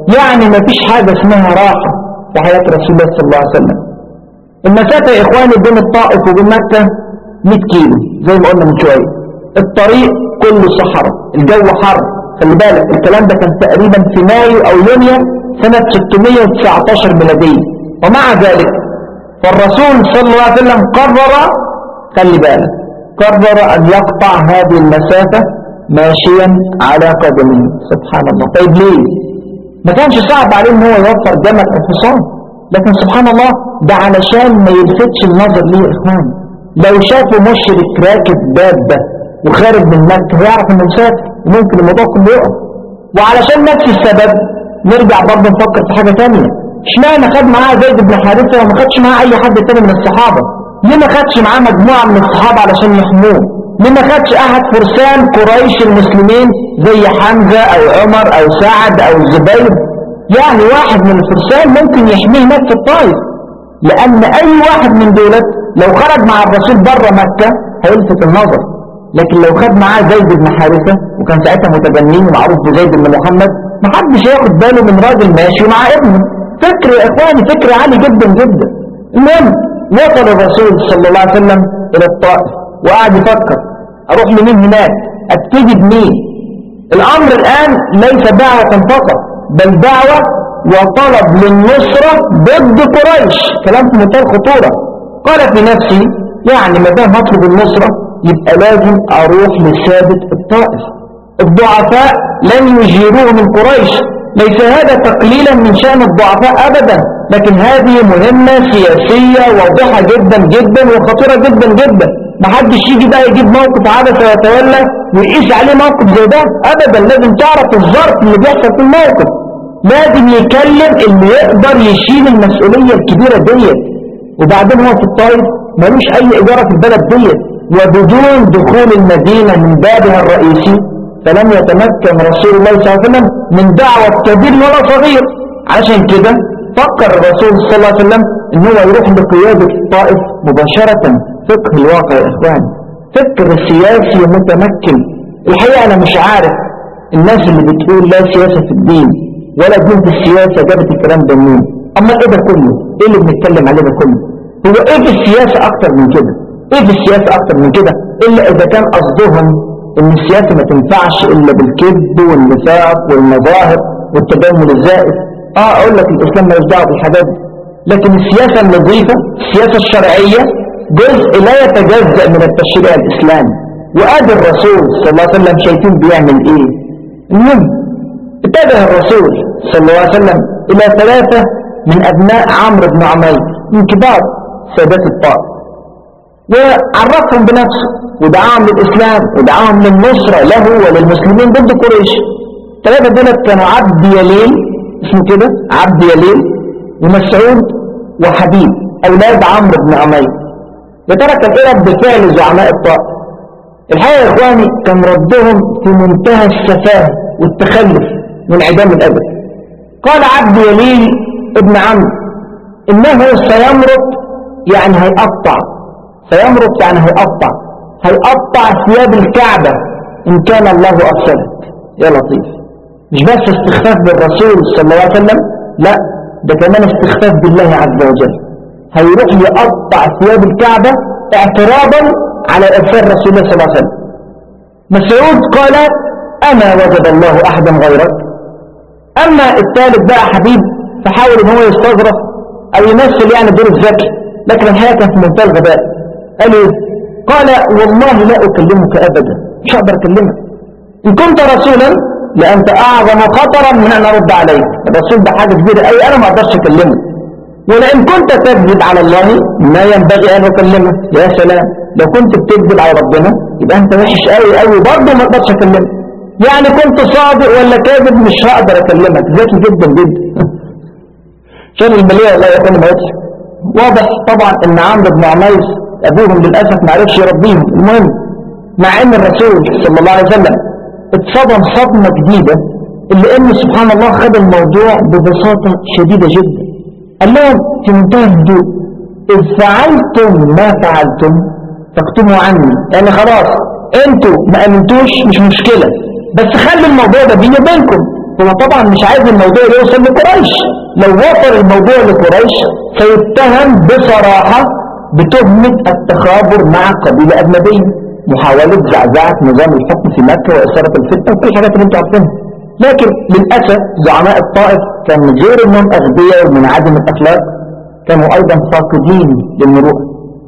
يعني ما فيش حاجة اسمها راحة في حياة رسول الله صلى الله عليه وسلم المسافة يا إخواني بين الطائف وبين مكة 100 كيلو زي ما قلنا من شوية الطريق كله صحراء الجو حر خلي بالك الكلام ده كان تقريبا في مايو أو يونيو سنة 619 ميلادية ومع ذلك فالرسول صلى الله عليه وسلم قرر خلي بالك قرر أن يقطع هذه المسافة ماشيا على قدمه سبحان الله طيب ليه ما كانش صعب عليه ان هو يوفر جمل او حصان لكن سبحان الله ده علشان ما يلفتش النظر ليه يا اخوان لو شافوا مشرك راكب دابة وخارج من مكة هيعرف انه مسافر وممكن الموضوع كله يقف وعلشان نفس السبب نرجع برضه نفكر في حاجة تانية اشمعنى خد معاه زيد بن حارثة وما خدش معاه اي حد تاني من الصحابة ليه ما خدش معاه مجموعة من الصحابة علشان يحموه ليه ما خدش احد فرسان قريش المسلمين زي حمزة او عمر او سعد او الزبير يعني واحد من الفرسان ممكن يحميه هناك في الطائف لان اي واحد من دولت لو خرج مع الرسول بره مكة هيلفت النظر لكن لو خد معاه زيد بن حارثة وكان ساعتها متبنين ومعروف بزيد بن محمد محدش ياخد باله من راجل ماشي ومع ابنه فكر يا اخواني فكر عالي جدا جدا المهم وصل الرسول صلى الله عليه وسلم الى الطائف وقعد يفكر اروح لمين هناك ابتدي بمين الامر الان ليس دعوة فقط بل دعوة وطلب للنصرة ضد قريش كلام في منتهى الخطورة قال في نفسي يعني ما دام هطلب النصرة يبقى لازم اروح لسادة الطائف الضعفاء لن يجيروه من قريش ليس هذا تقليلا من شأن الضعفاء ابدا لكن هذه مهمة سياسية واضحة جدا جدا وخطيرة جدا جدا محدش يجي بقى يجيب موقف عبث ويتولى ويقيس عليه موقف زي ده ابدا لازم تعرف الظرف اللي بيحصل في الموقف لازم يكلم اللي يقدر يشيل المسؤولية الكبيرة ديت وبعدين هو في الطائف ملوش اي ادارة في البلد ديت وبدون دخول المدينة من بابها الرئيسي فلم يتمكن رسول الله صلى الله عليه وسلم من دعوة كبير ولا صغير عشان كده فكر الرسول صلى الله عليه وسلم ان هو يروح لقيادة الطائف مباشرة فقه الواقع يا اخوان فكر سياسي متمكن الحقيقة انا مش عارف الناس اللي بتقول لا سياسة في الدين ولا دين في السياسة جابت الكلام ده منين اما ايه ده كله ايه اللي بنتكلم عليه ده كله هو ايه في السياسة اكتر من كده ايه في السياسة اكتر من كده الا اذا كان قصدهم ان السياسة ما تنفعش الا بالكذب والنفاق والمظاهر والتجمل الزائف اه اقول لك الاسلام ملوش دعوه بالحاجات دي لكن السياسة النظيفة السياسة الشرعية جزء لا يتجزأ من التشريع الاسلامي وادي الرسول صلى الله عليه وسلم شايفين بيعمل ايه المهم اتجه الرسول صلى الله عليه وسلم الى ثلاثة من ابناء عمرو بن عمير من كبار سادات الطائف وعرفهم بنفسه ودعاهم للإسلام ودعاهم للنصرة له وللمسلمين ضد قريش ثلاثة دولت كانوا عبد يليل اسمه كده عبد يليل ومسعود وحبيب أولاد عمرو بن عمير يا ترى كان ايه رد فعل زعماء الطائف الحقيقة يا إخواني كان ردهم في منتهى السفاهة والتخلف وانعدام الأدب قال عبد يليل ابن عمرو إنه سيمرق يعني هيقطع سيمرق يعني هيقطع هيقطع ثياب الكعبة إن كان الله أرسلك يا لطيف مش بس استخفاف بالرسول صلى الله عليه وسلم لا ده كمان استخفاف بالله عز وجل هيروح يقطع ثياب الكعبة اعتراضا على إرسال رسول الله صلى الله عليه وسلم مسعود قال أما وجد الله أحدا غيرك أما الثالث بقى حبيب فحاول ان هو يستظرف أو يمثل يعني دور الذكي لكن الحقيقة كان في منتهى الغباء قال ايه قال والله لا أكلمك أبدا مش هقدر أكلمك إن كنت رسولا لأنت أعظم خطرا من أن أرد عليك الرسول ده حاجة كبيرة أي أنا ما أقدرش أكلمك ولئن كنت تكذب على الله ما ينبغي أن أكلمك يا سلام لو كنت بتكذب على ربنا يبقى أنت وحش قوي قوي برضه ما أقدرش أكلمك يعني كنت صادق ولا كاذب مش هقدر أكلمك ذكي جدا جدا عشان المليئة الله يكون ما يضحك واضح طبعا ان عمرو بن عميس ابوهم للاسف ما عرفش يربيهم المهم مع ان الرسول صلى الله عليه وسلم اتصدم صدمه جديده اللي ان سبحان الله خد الموضوع ببساطه شديده جدا قال لهم في منتهى الهدوء اذ فعلتم ما فعلتم فاكتموا عني يعني خلاص انتوا ما امنتوش مش مشكله بس خلي الموضوع ده بيني وبينكم هو طبعا مش عايز الموضوع يوصل لقريش لو وصل الموضوع لقريش سيتهم بصراحة بتهمة التخابر مع قبيلة أجنبية محاولة زعزعة نظام الحكم في مكة وإثارة الفتنة وكل الحاجات اللي انتوا عارفينها لكن للأسف زعماء الطائف كان غير انهم أغبياء ومنعدم الأخلاق كانوا أيضا فاقدين للمروءة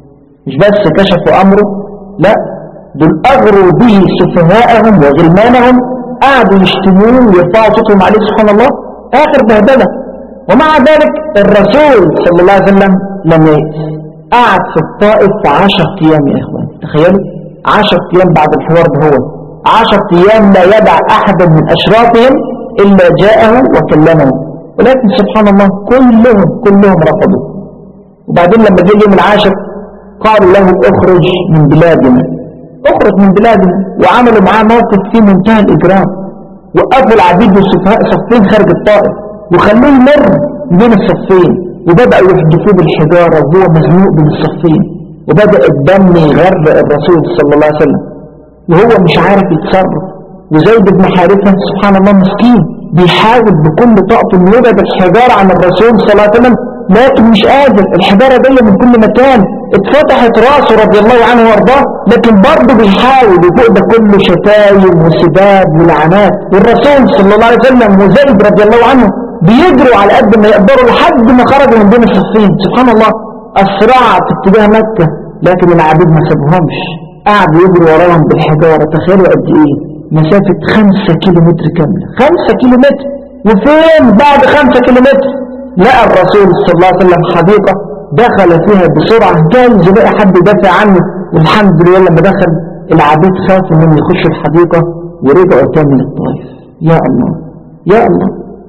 مش بس كشفوا أمره لا دول أغروا به سفهاءهم وغلمانهم قعدوا يشتموه ويرفعوا صوتهم عليه سبحان الله آخر بهدلة ومع ذلك الرسول صلى الله عليه وسلم لم ييأس قعد في الطائف في عشر أيام يا إخوان تخيلوا عشر أيام بعد الحوار ده هو عشر أيام لا يدع أحدا من أشرافهم إلا جاءه وكلمه ولكن سبحان الله كلهم كلهم رفضوا وبعدين لما جه اليوم العاشر قالوا له اخرج من بلادنا اخرج من بلادنا وعملوا معاه موقف فيه منتهى الإجرام وقفوا العبيد والسفهاء صفين خارج الطائف وخلوه يمر بين الصفين وبدأوا يحدثوه بالحجارة وهو مزنوق بين الصفين وبدأ الدم يغرق الرسول صلى الله عليه وسلم وهو مش عارف يتصرف وزيد بن حارثة سبحان الله مسكين بيحاول بكل طاقته انه يبعد الحجارة عن الرسول صلى الله عليه وسلم لكن مش قادر الحجارة جاية من كل مكان اتفتحت راسه رضي الله عنه وارضاه لكن برضه بيحاول وفوق ده كله شتايم وسباب ولعنات والرسول صلى الله عليه وسلم وزيد رضي الله عنه بيجروا على قد ما يقدروا لحد ما خرجوا من بين الصفين سبحان الله أسرع في اتجاه مكة لكن العبيد ما سابوهمش قعدوا يجروا وراهم بالحجارة تخيلوا قد ايه مسافة خمسة كيلو متر كاملة خمسة كيلو متر وفين بعد خمسة كيلو متر لقى الرسول صلى الله عليه وسلم حديقة دخل فيها بسرعة جايز بقى حد يدافع عنه والحمد لله لما دخل العبيد خافوا انهم يخشوا الحديقة ورجعوا تاني للطائف يا الله يا الله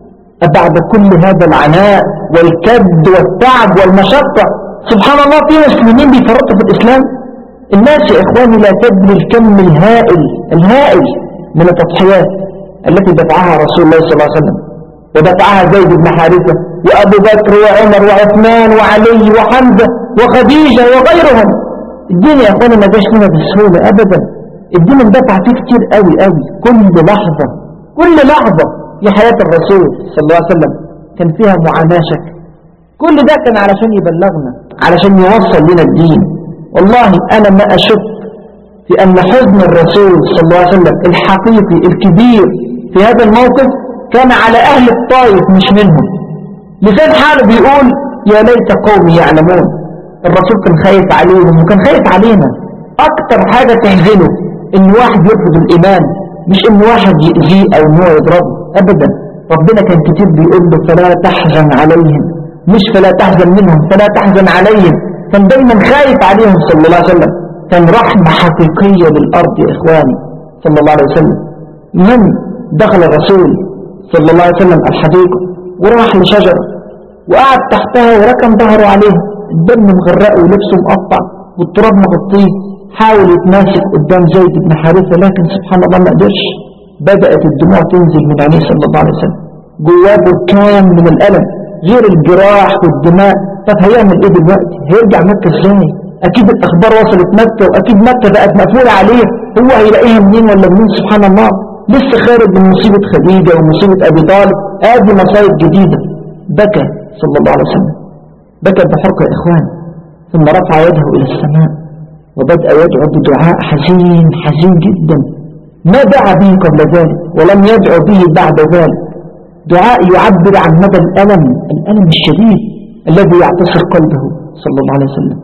أبعد كل هذا العناء والكد والتعب والمشقة سبحان الله في مسلمين بيفرطوا في الإسلام الناس يا إخواني لا تدري الكم الهائل الهائل من التضحيات التي دفعها رسول الله صلى الله عليه وسلم ودفعها زيد بن حارثة وأبو بكر وعمر وعثمان وعلي وحمزة وخديجة وغيرهم الدين يا أخواني ما جاش لنا بسهولة أبدا الدين اندفع فيه كتير قوي قوي كل لحظة كل لحظة في حياة الرسول صلى الله عليه وسلم كان فيها معاناة شكل كل ده كان علشان يبلغنا علشان يوصل لنا الدين والله أنا ما أشك في أن حزن الرسول صلى الله عليه وسلم الحقيقي الكبير في هذا الموقف كان على أهل الطائف مش منهم لسان حاله بيقول يا ليت قومي يعلمون الرسول كان خايف عليهم وكان خايف علينا أكتر حاجة تهزله إن واحد يرفض الإيمان مش إن واحد يأذيه أو إن هو يضربه أبدا ربنا كان كتير بيقول له فلا تحزن عليهم مش فلا تحزن منهم فلا تحزن عليهم كان دايما خايف عليهم صلى الله عليه وسلم كان رحمة حقيقية للأرض يا إخواني صلى الله عليه وسلم من دخل الرسول صلى الله عليه وسلم الحديقة وراح لشجرة وقعد تحتها وركن ظهره عليها الدم مغرقه ولبسه مقطع والتراب مغطيه حاول يتماسك قدام زيد بن حارثة لكن سبحان الله ما قدرش بدأت الدموع تنزل من عينيه صلى الله عليه وسلم جواه بركان من الألم غير الجراح والدماء طب هيعمل ايه دلوقتي هيرجع مكة ازاي اكيد الاخبار وصلت مكة واكيد مكة بقت مقفولة عليه هو هيلاقيها منين ولا منين سبحان الله لسه خارج من مصيبة خديجة ومصيبة ابي طالب ادي مصايب جديدة بكى صلى الله عليه وسلم بكى بحرقة يا اخوان ثم رفع يده الى السماء وبدأ يدعو بدعاء حزين حزين جدا ما دعا به قبل ذلك ولم يدعو به بعد ذلك دعاء يعبر عن مدى الألم الألم الشديد الذي يعتصر قلبه صلى الله عليه وسلم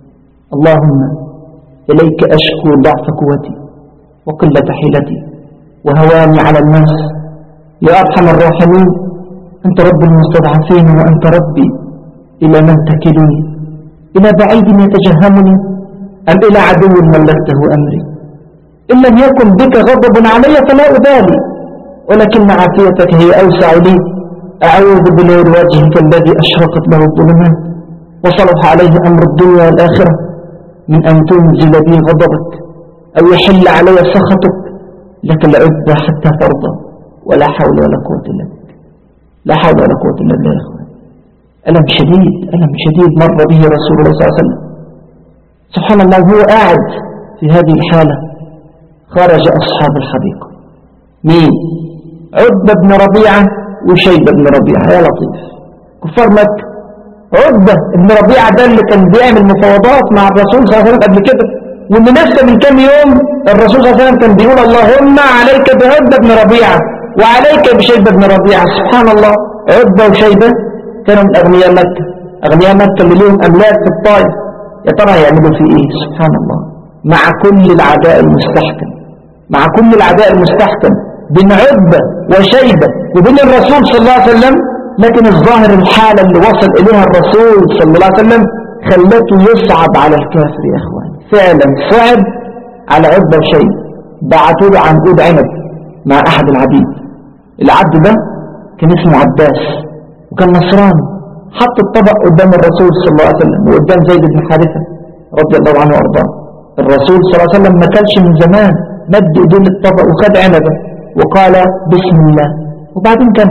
اللهم إليك أشكو ضعف قوتي وقلة حيلتي وهواني على الناس يا أرحم الراحمين أنت رب المستضعفين وأنت ربي إلى من تكلني إلى بعيد يتجهمني أم إلى عدو ملكته أمري إن لم يكن بك غضب علي فلا أبالي ولكن عافيتك هي أوسع لي أعوذ بنور وجهك الذي أشرقت له الظلمات وصلح عليه أمر الدنيا والآخرة من أن تنزل بي غضبك أو يحل علي سخطك لك العزة حتى ترضى ولا حول ولا قوة إلا بك لا حول ولا قوة إلا بالله يا أخوان ألم شديد ألم شديد مر به رسول الله صلى الله عليه وسلم سبحان الله هو قاعد في هذه الحالة خرج أصحاب الحديقة مين عتبة بن ربيعة وشيبة بن ربيعة يا لطيف كفار مكة عتبة بن ربيعة ده اللي كان بيعمل مفاوضات مع الرسول صلى الله عليه وسلم قبل كده واللي لسه من كام يوم الرسول صلى الله عليه وسلم كان بيقول اللهم عليك بعتبة بن ربيعة وعليك بشيبة بن ربيعة سبحان الله عتبة وشيبة كانوا من أغنياء مكة أغنياء مكة اللي لهم أملاك في الطائف يا ترى هيعملوا في إيه سبحان الله مع كل العداء المستحكم مع كل العداء المستحكم بين عتبة وشيبة وبين الرسول صلى الله عليه وسلم لكن الظاهر الحالة اللي وصل إليها الرسول صلى الله عليه وسلم خلته يصعب على الكافر يا إخوان فعلا صعب على عتبة وشيبة بعتوا له عنقود عنب مع أحد العبيد العبد ده كان اسمه عباس وكان نصراني حط الطبق قدام الرسول صلى الله عليه وسلم وقدام زيد بن حارثة رضي الله عنه وارضاه الرسول صلى الله عليه وسلم ما كلش من زمان مد ايديه للطبق وخد عنبه وقال بسم الله وبعدين كان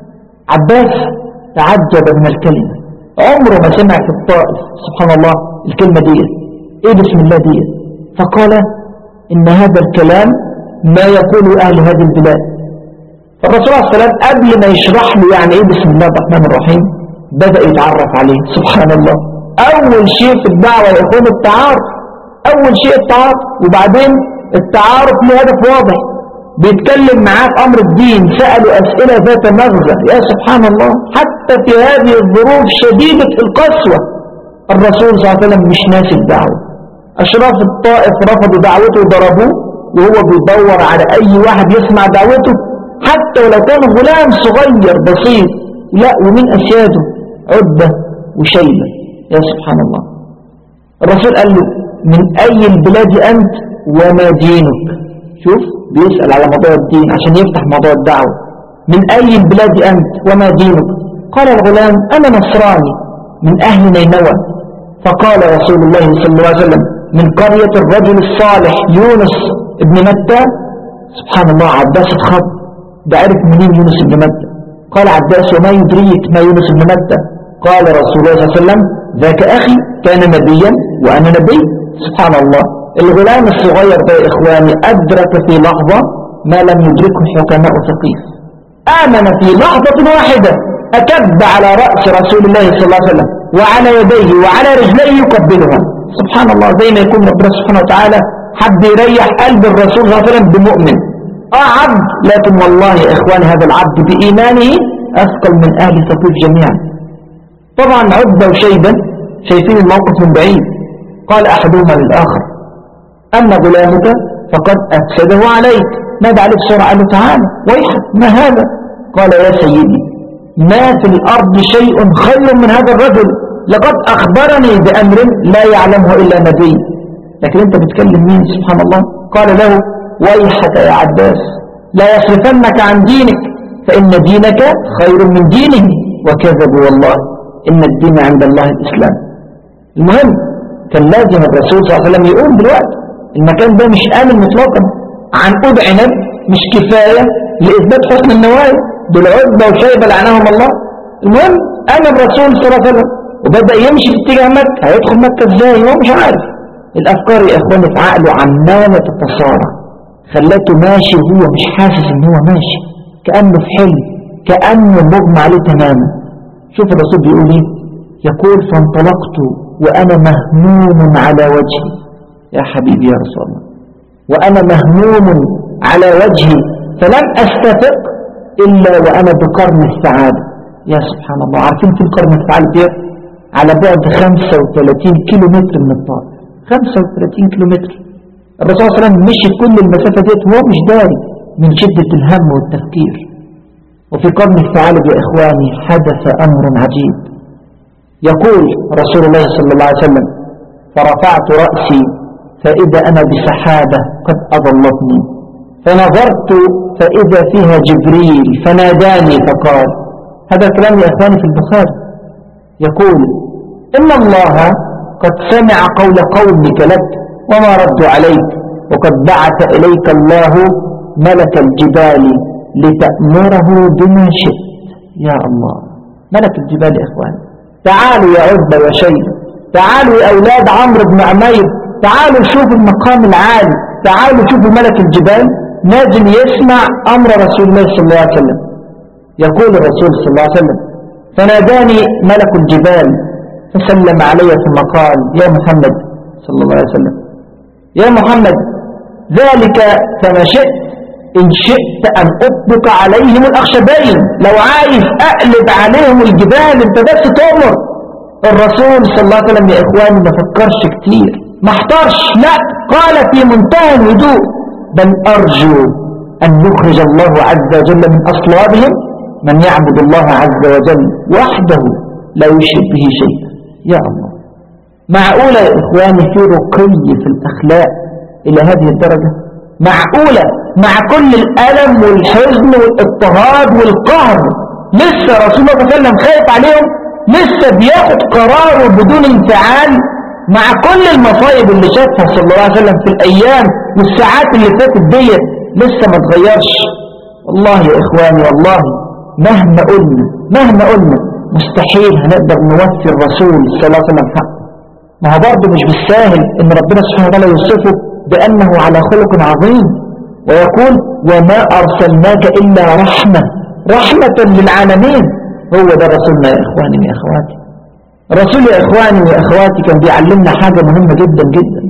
عباس تعجب من الكلمة عمره ما سمع في الطائف سبحان الله الكلمة دي ايه بسم الله دي فقال ان هذا الكلام ما يقول اهل هذه البلاد فالرسول عليه الصلاة والسلام قبل ما يشرح له يعني ايه بسم الله الرحمن الرحيم بدأ يتعرف عليه سبحان الله اول شيء في الدعوة يكون التعارف اول شيء التعارف وبعدين التعارف له هدف واضح بيتكلم معاه في امر الدين سألوا اسئلة ذات مغزى يا سبحان الله حتى في هذه الظروف شديدة القسوة الرسول صلى الله عليه وسلم مش ناسي الدعوة اشراف الطائف رفضوا دعوته وضربوه وهو بيدور على اي واحد يسمع دعوته حتى ولو كان غلام صغير بسيط لا ومن أسياده عدة وشيبة يا سبحان الله الرسول قال له من أي البلاد أنت وما دينك شوف بيسأل على موضوع الدين عشان يفتح موضوع الدعوة من أي البلاد أنت وما دينك قال الغلام أنا نصراني من أهل نينوى فقال رسول الله صلى الله عليه وسلم من قرية الرجل الصالح يونس ابن متى سبحان الله عباس اتخض ده عرف منين يونس بن متى قال عباس وما يدريك ما يونس بن متى قال رسول الله صلى الله عليه وسلم ذاك أخي كان نبيا وأنا نبي سبحان الله الغلام الصغير ده يا إخواني أدرك في لحظة ما لم يدركه حكماء ثقيف آمن في لحظة واحدة أكب على رأس رسول الله صلى الله عليه وسلم وعلى يديه وعلى رجليه يقبلها سبحان الله زي ما يكون ربنا سبحانه وتعالى حد يريح قلب الرسول صلى الله عليه وسلم بمؤمن اه عبد لكن والله يا اخواني هذا العبد بإيمانه أثقل من أهل ثقيف جميعا طبعا عدة وشيبة شايفين الموقف من بعيد قال أحدهما للآخر أما غلامك فقد أفسده عليك نادى عليه بسرعة قال له تعالى ويحك ما هذا قال يا سيدي ما في الأرض شيء خير من هذا الرجل لقد أخبرني بأمر لا يعلمه إلا نبي لكن أنت بتكلم مين سبحان الله قال له ويحك يا عباس لا يصرفنك عن دينك فإن دينك خير من دينه وكذبوا والله إن الدين عند الله الإسلام المهم كان لازم الرسول صلى الله عليه وسلم يقول دلوقتي المكان ده مش آمن مطلقا عن قد عنب مش كفاية لإثبات حسن النوايا دول عدة وشيبة لعناهم الله المهم أنا الرسول صلى الله عليه وسلم وبدأ يمشي في اتجاه مكة هيدخل مكة ازاي هو مش عارف الأفكار يا إخواني في عقله عمالة تتصارع خلاته ماشي وهو مش حاسس ان هو ماشي كأنه في حلم كأنه مغمى عليه تماما شوف الرسول بيقول ايه يقول فانطلقت وأنا مهموم على وجهي يا حبيبي يا رسول الله وأنا مهموم على وجهي فلم أستفق إلا وأنا بقرن السعادة يا سبحان الله عارفين في القرن السعادة دي على بعد 35 كيلو متر من الطائف 35 كيلو متر الرسول صلى الله عليه وسلم مشي كل المسافة ديت وهو مش داري من شدة الهم والتفكير وفي قرن الثعالب يا إخواني حدث أمر عجيب يقول رسول الله صلى الله عليه وسلم فرفعت رأسي فإذا أنا بسحابة قد أضلتني فنظرت فإذا فيها جبريل فناداني فقال هذا الكلام يا إخواني في البخاري يقول إن الله قد سمع قول قومك لك وما ردوا عليك وقد بعث إليك الله ملك الجبال لتأمره بما شئت يا الله ملك الجبال يا إخوان تعالوا يا عزبة يا شيب تعالوا يا أولاد عمرو بن عمير تعالوا شوفوا المقام العالي تعالوا شوفوا ملك الجبال نازل يسمع أمر رسول الله صلى الله عليه وسلم يقول الرسول صلى الله عليه وسلم فناداني ملك الجبال فسلم علي ثم قال يا محمد صلى الله عليه وسلم يا محمد ذلك كما شئت إن شئت أن أطبق عليهم الأخشبين لو عايز أقلب عليهم الجبال انت بس تؤمر الرسول صلى الله عليه وسلم يا إخواني ما فكرش كتير ما احترش لا قال في منتهى الهدوء بل أرجو أن يخرج الله عز وجل من أصلابهم من يعبد الله عز وجل وحده لا يشرك به شيئا يا الله معقولة يا إخواني في رقي في الأخلاق إلى هذه الدرجة معقولة مع كل الألم والحزن والاضطهاد والقهر لسه رسول الله صلى الله عليه وسلم خايف عليهم لسه بياخد قراره بدون انفعال مع كل المصايب اللي شافها صلى الله عليه وسلم في الأيام والساعات اللي فاتت ديت لسه ما تغيرش والله يا إخواني والله مهما قلنا مهما قلنا مستحيل هنقدر نوفي الرسول صلى الله عليه وسلم حقه ما هو برضه مش بالساهل ان ربنا سبحانه وتعالى يوصفه بأنه على خلق عظيم ويقول وما أرسلناك إلا رحمة رحمة للعالمين هو ده رسولنا يا إخواني يا أخواتي الرسول يا إخواني يا أخواتي كان بيعلمنا حاجة مهمة جدا جدا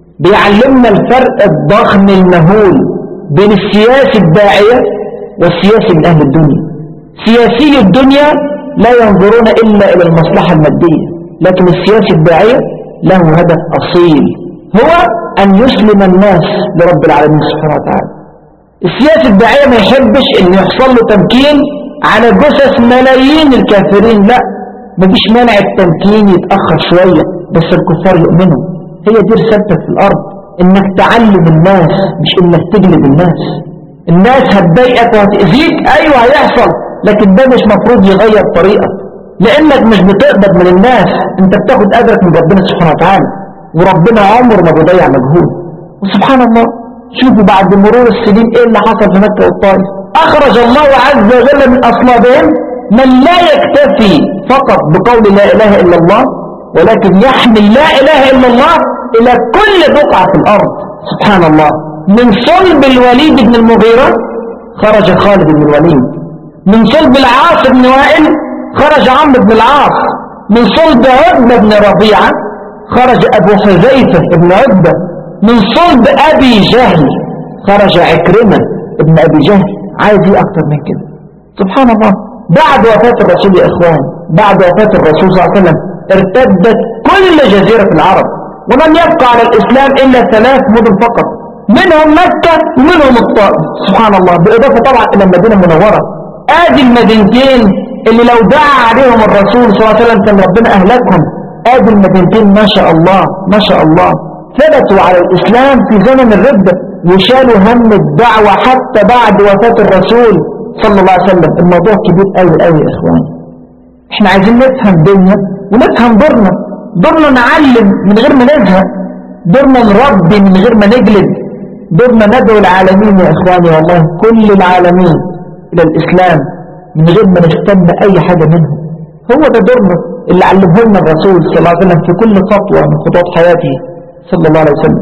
بيعلمنا الفرق الضخم المهول بين السياسي الداعية والسياسي من أهل الدنيا سياسي الدنيا لا ينظرون إلا إلى المصلحة المادية لكن السياسي الداعية له هدف أصيل هو أن يسلم الناس لرب العالمين سبحانه وتعالى السياسي الداعية ما يحبش أن يحصل له تمكين على جثث ملايين الكافرين لا مفيش مانع التمكين يتأخر شوية بس الكفار يؤمنوا هي دي رسالتك في الأرض إنك تعلم الناس مش إنك تجلب الناس الناس هتضايقك وهتأذيك أيوة هيحصل لكن ده مش مفروض يغير طريقك لأنك مش بتقبض من الناس أنت بتاخد أجرك من ربنا سبحانه وتعالى وربنا عمر ما بيضيع مجهود وسبحان الله شوفوا بعد مرور السنين ايه اللي حصل في مكة والطائف اخرج الله عز وجل من اصلابهم من لا يكتفي فقط بقول لا اله الا الله ولكن يحمل لا اله الا الله الى كل بقعة في الارض سبحان الله من صلب الوليد بن المغيرة خرج خالد بن الوليد من صلب العاص بن وائل خرج عمرو بن العاص من صلب عتبة بن ربيعة خرج أبو حذيفة بن عتبة من صلب أبي جهل خرج عكرمة ابن أبي جهل عايز ايه أكتر من كده سبحان الله بعد وفاة الرسول يا إخوان بعد وفاة الرسول صلى الله عليه وسلم ارتدت كل جزيرة العرب ولم يبقى على الإسلام إلا ثلاث مدن فقط منهم مكة ومنهم الطائف سبحان الله بالإضافة طبعا إلى المدينة المنورة آدي المدينتين اللي لو دعا عليهم الرسول صلى الله عليه وسلم كان ربنا أهلكهم آدي المدينتين ما شاء الله ما شاء الله ثبتوا على الإسلام في زمن الردة وشالوا هم الدعوة حتى بعد وفاة الرسول صلى الله عليه وسلم الموضوع كبير قوي قوي يا إخوان احنا عايزين نفهم ديننا ونفهم دورنا دورنا نعلم من غير ما نزهق دورنا نربي من غير ما نجلد دورنا ندعو العالمين يا إخواني والله كل العالمين إلى الإسلام من غير ما نهتم أي حاجة منهم هو ده دورنا اللي علمه لنا الرسول صلى الله عليه وسلم في كل خطوة من خطوات حياته صلى الله عليه وسلم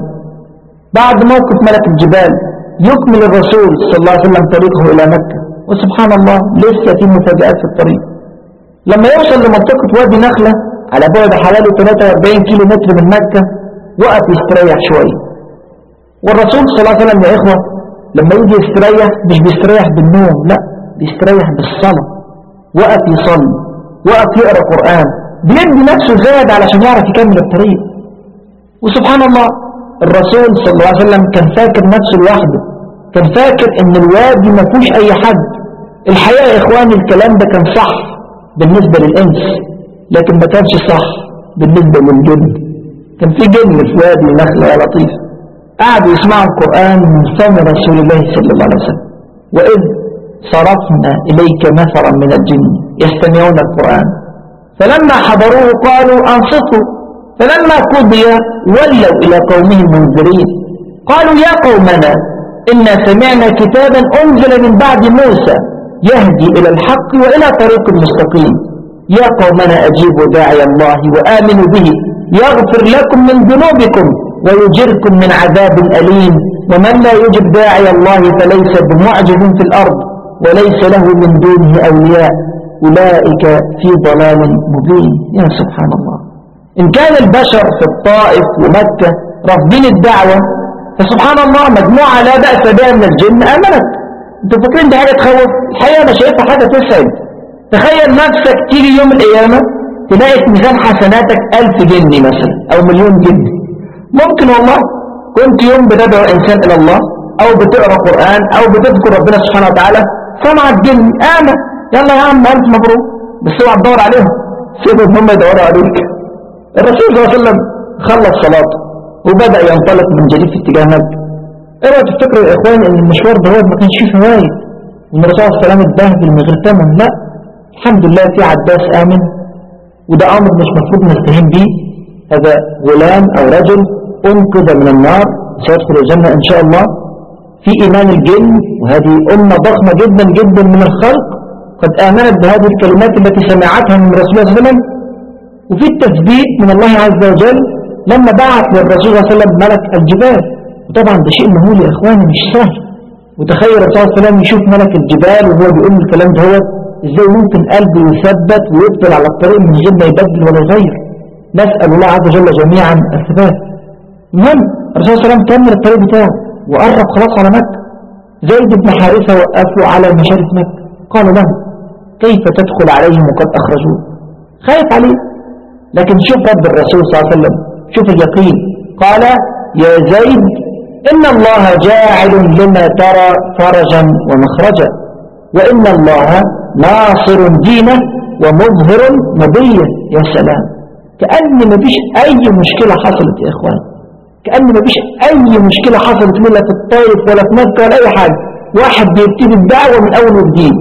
بعد موقف ملك الجبال يكمل الرسول صلى الله عليه وسلم طريقه إلى مكة وسبحان الله لسه في مفاجآت في الطريق لما يوصل لمنطقة وادي نخلة على بعد حوالي 43 كيلو متر من مكة وقف يستريح شوية والرسول صلى الله عليه وسلم يا إخوة لما يجي يستريح مش بيستريح بالنوم لا بيستريح بالصلاة وقف يصلي وقف يقرأ قرآن بيدي نفسه زاد علشان يعرف يكمل الطريق وسبحان الله الرسول صلى الله عليه وسلم كان فاكر نفسه لوحده كان فاكر ان الوادي ما فيهوش اي حد الحقيقة يا اخواني الكلام ده كان صح بالنسبة للانس لكن ما كانش صح بالنسبة للجن كان في جن في وادي نخلة يا لطيف قعدوا يسمعوا القرآن من فم رسول الله صلى الله عليه وسلم وإذ صرفنا إليك نفرا من الجن يستمعون القرآن فلما حضروه قالوا أنصتوا فلما قضي ولوا إلى قومهم منذرين قالوا يا قومنا إنا سمعنا كتابا أنزل من بعد موسى يهدي إلى الحق وإلى طريق مستقيم يا قومنا أجيبوا داعي الله وآمنوا به يغفر لكم من ذنوبكم ويجركم من عذاب أليم ومن لا يجب داعي الله فليس بمعجز في الأرض وليس له من دونه أولياء أولئك في ضلال مبين يا سبحان الله إن كان البشر في الطائف ومكة رافضين الدعوة فسبحان الله مجموعة لا بأس بها من الجن آمنت انتوا فاكرين دي حاجة تخوف الحقيقة أنا شايفها حاجة تسعد تخيل نفسك تيجي يوم القيامة تلاقي في ميزان حسناتك ألف جني مثلا أو مليون جني ممكن والله كنت يوم بتدعو إنسان إلى الله أو بتقرأ قرآن أو بتذكر ربنا سبحانه وتعالى سمع الجن آمن يلا يا عم ألف مبروك بس اوعى تدور عليهم سيبهم هم يدوروا عليك الرسول صلى الله عليه وسلم خلص صلاته وبدأ ينطلق من جديد في اتجاه مكة ايه رأيك تفتكروا يا اخوان ان المشوار ده هو ما كانش فيه فوائد وان الرسول صلى الله عليه وسلم اتبهدل من غير ثمن لا الحمد لله في عباس آمن وده أمر مش مفروض نستهين بيه هذا غلام أو رجل أنقذ من النار سيدخل الجنة إن شاء الله في إيمان الجن وهذه أمة ضخمة جدا جدا من الخلق قد آمنت بهذه الكلمات التي سمعتها من رسول الله صلى الله عليه وسلم وفي التثبيت من الله عز وجل لما بعث للرسول صلى الله عليه وسلم ملك الجبال وطبعا ده شيء مهول يا إخواني مش سهل وتخيل الرسول صلى الله عليه وسلم يشوف ملك الجبال وهو بيقول الكلام ده هو ازاي ممكن قلبه يثبت ويقبل على الطريق من غير ما يبدل ولا يغير نسأل الله عز وجل جميعا الثبات المهم الرسول صلى الله عليه وسلم كمل الطريق بتاعه وقرب خلاص على مكة زيد بن حارثة وقفوا على مشارف مكة قال له كيف تدخل عليهم وقد أخرجوه خايف عليه لكن شوف رب الرسول صلى الله عليه وسلم شوف اليقين قال يا زيد إن الله جاعل لما ترى فرجا ومخرجا وإن الله ناصر دينه ومظهر نبيه يا سلام كأن مفيش أي مشكلة حصلت يا إخوان كأن مفيش أي مشكلة حصلت لا في الطائف ولا في مكة ولا أي حاجة واحد بيبتدي الدعوة من أول وجديد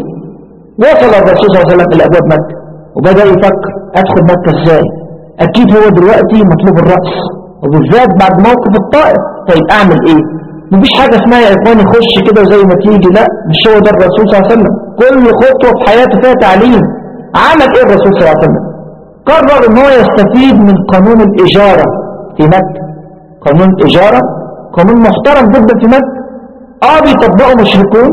وصل الرسول صلى الله عليه وسلم إلى أبواب مكة وبدأ يفكر أدخل مكة إزاي أكيد هو دلوقتي مطلوب الرأس وبالذات بعد موقف الطائف طيب أعمل إيه مفيش حاجة اسمها يا إخواني خش كده زي ما تيجي لا مش هو ده الرسول صلى الله عليه وسلم كل خطوة في حياته فيها تعليم عمل إيه الرسول صلى الله عليه وسلم قرر ان هو يستفيد من قانون الإجارة في مكة قانون الإجارة قانون محترم جدا في مكة اه بيطبقوا مشركون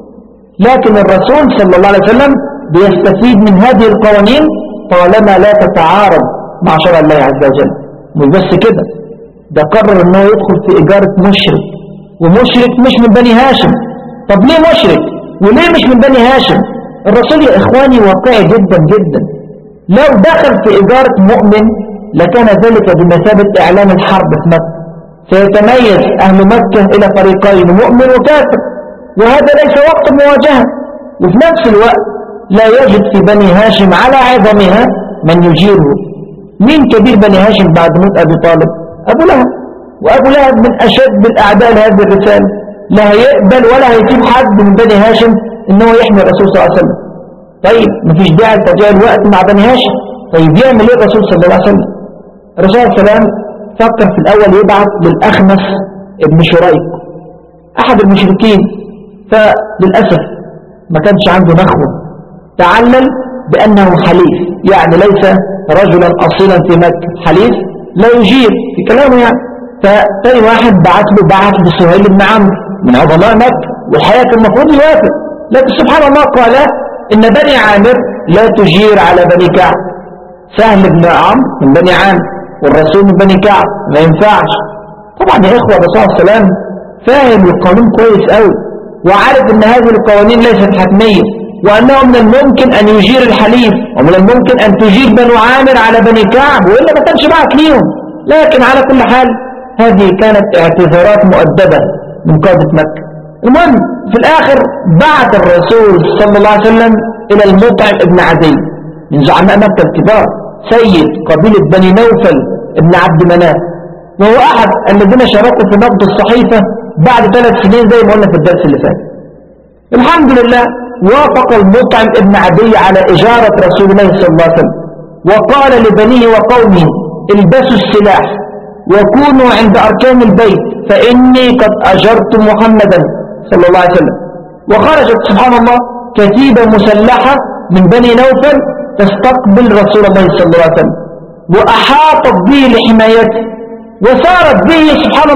لكن الرسول صلى الله عليه وسلم بيستفيد من هذه القوانين طالما لا تتعارض مع شرع الله عز وجل مش بس كده ده قرر ان هو يدخل في إجارة مشرك ومشرك مش من بني هاشم طب ليه مشرك وليه مش من بني هاشم الرسول يا إخواني واقعي جدا جدا لو دخل في إجارة مؤمن لكان ذلك بمثابة إعلان الحرب في مكة سيتميز أهل مكة إلى فريقين مؤمن وكافر وهذا ليس وقت مواجهة وفي نفس الوقت لا يجد في بني هاشم على عظمها من يجيره مين كبير بني هاشم بعد موت أبي طالب أبو لهب وأبو لهب من أشد الأعداء لهذه الرسالة لا هيقبل ولا هيسيب حد من بني هاشم إن هو يحمي الرسول صلى الله عليه وسلم طيب مفيش داعي لتضييع الوقت مع بني هاشم طيب يعمل ايه الرسول صلى الله عليه وسلم الرسول صلى الله عليه وسلم فكر في الأول يبعث للأخنس ابن شريك أحد المشركين فللأسف ما كانش عنده نخوة تعلل بأنه حليف يعني ليس رجلا أصيلا في مكة حليف لا يجيب في كلامه يعني فتاني واحد بعت له بعت لسهيل بن عمرو من عظماء مكة والحقيقة كان المفروض يوافق لكن سبحان الله قال إن بني عامر لا تجير على بني كعب سهل بن عمرو من بني عامر والرسول من بني كعب ما ينفعش طبعا يا إخوة الرسول صلى الله عليه وسلم فاهم القانون كويس قوي وعارف ان هذه القوانين ليست حتمية وأنه من الممكن أن يجير الحليف ومن الممكن أن تجير بنو عامر على بني كعب وإلا ما كانش بعت ليهم لكن على كل حال هذه كانت اعتذارات مؤدبة من قادة مكة المهم في الآخر بعت الرسول صلى الله عليه وسلم إلى المطعم ابن عدي من زعماء مكة الكبار سيد قبيلة بني نوفل ابن عبد مناف وهو أحد الذين شاركوا في نقد الصحيفة بعد ثلاث سنين زي ما قلنا في الدرس اللي فات الحمد لله وافق المطعم ابن عدي على إجارة رسول الله صلى الله عليه وسلم وقال لبنيه وقومه البسوا السلاح وكونوا عند أركان البيت فإني قد أجرت محمدا صلى الله عليه وسلم وخرجت سبحان الله كتيبة مسلحة من بني نوفل تستقبل رسول الله صلى الله عليه وسلم وأحاطت به لحمايته وسارت به سبحان الله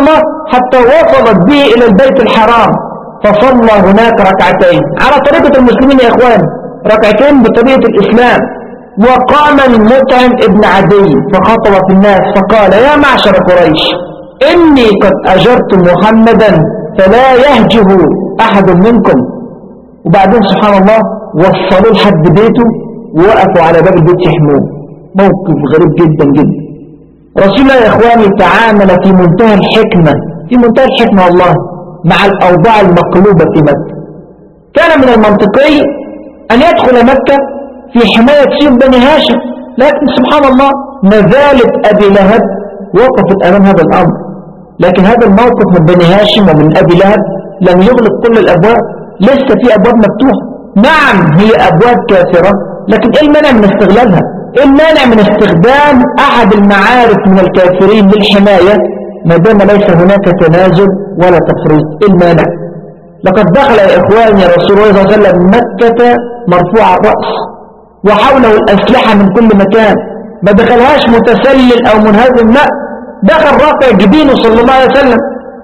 حتى وصلت به إلى البيت الحرام فصلى هناك ركعتين على طريقة المسلمين يا إخوان ركعتين بطريقة الإسلام وقام المطعم ابن عدي فخطب في الناس فقال يا معشر قريش إني قد أجرت محمدا فلا يهجه أحد منكم وبعدين سبحان الله وصلوا لحد بيته ووقفوا على باب البيت يحموه موقف غريب جدا جدا رسول الله يا إخواني تعامل في منتهى الحكمة في منتهى الحكمة والله مع الأوضاع المقلوبة في مكة كان من المنطقي أن يدخل مكة في حماية سيف بني هاشم لكن سبحان الله ما زالت أبي لهب وقفت أمام هذا الأمر لكن هذا الموقف من بني هاشم ومن أبي لهب لم يغلق كل الأبواب لسه في أبواب مفتوحة نعم هي أبواب كافرة لكن إيه المانع من استغلالها إيه المانع من استخدام أحد المعارف من الكافرين للحماية ما دام ليس هناك تنازل ولا تفريط إيه المانع لقد دخل يا إخواني رسول الله صلى الله عليه وسلم مكة مرفوع الرأس وحوله الأسلحة من كل مكان ما دخلهاش متسلل أو منهزم لا دخل رافع جبينه صلى الله عليه وسلم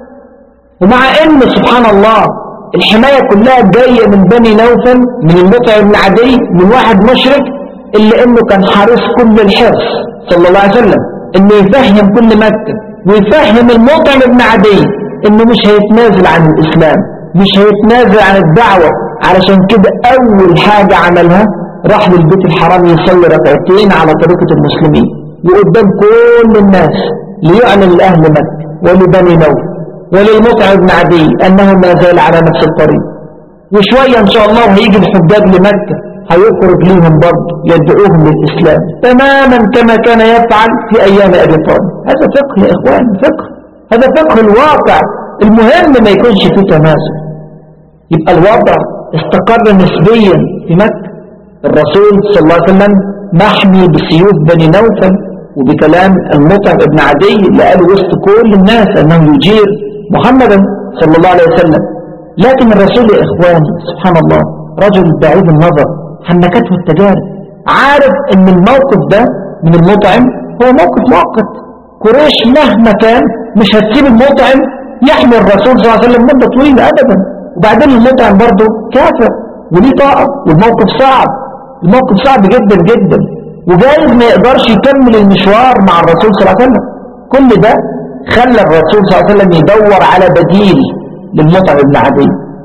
ومع ان سبحان الله الحماية كلها جاية من بني نوفل من المطعم بن عدي من واحد مشرك اللي انه كان حريص كل الحرص صلى الله عليه وسلم انه يفهم كل مكة ويفهم المطعم بن عدي انه مش هيتنازل عن الاسلام مش هيتنازل عن الدعوة علشان كده اول حاجة عملها راح للبيت الحرام يصلي ركعتين على طريقة المسلمين وقدام كل الناس ليعلن لأهل مكة ولبني نوف وللمطعم بن عدي أنه ما زال على نفس الطريق وشوية إن شاء الله هيجي الحجاج لمكة هيخرج ليهم برضه يدعوهم للإسلام تماما كما كان يفعل في أيام أبي طالب هذا فقه يا إخوان فقه هذا فقه الواقع المهم ما يكونش فيه تماسك يبقى الوضع استقر نسبيا في مكة الرسول صلى الله عليه وسلم محمي بسيوف بني نوفل وبكلام المطعم ابن عدي اللي قال وسط كل الناس أنه يجير محمدا صلى الله عليه وسلم لكن الرسول يا إخواني سبحان الله رجل بعيد النظر حنكته التجارب عارف ان الموقف ده من المطعم هو موقف مؤقت قريش مهما كان مش هتسيب المطعم يحمي الرسول صلى الله عليه وسلم مدة طويلة أبدا وبعدين المطعم برضه كافر وليه طاقة والموقف صعب الموقف صعب جدا جدا وجايز ما يقدرش يكمل المشوار مع الرسول صلى الله عليه وسلم كل ده خلى الرسول صلى الله عليه وسلم يدور على بديل للمطعم بن عدي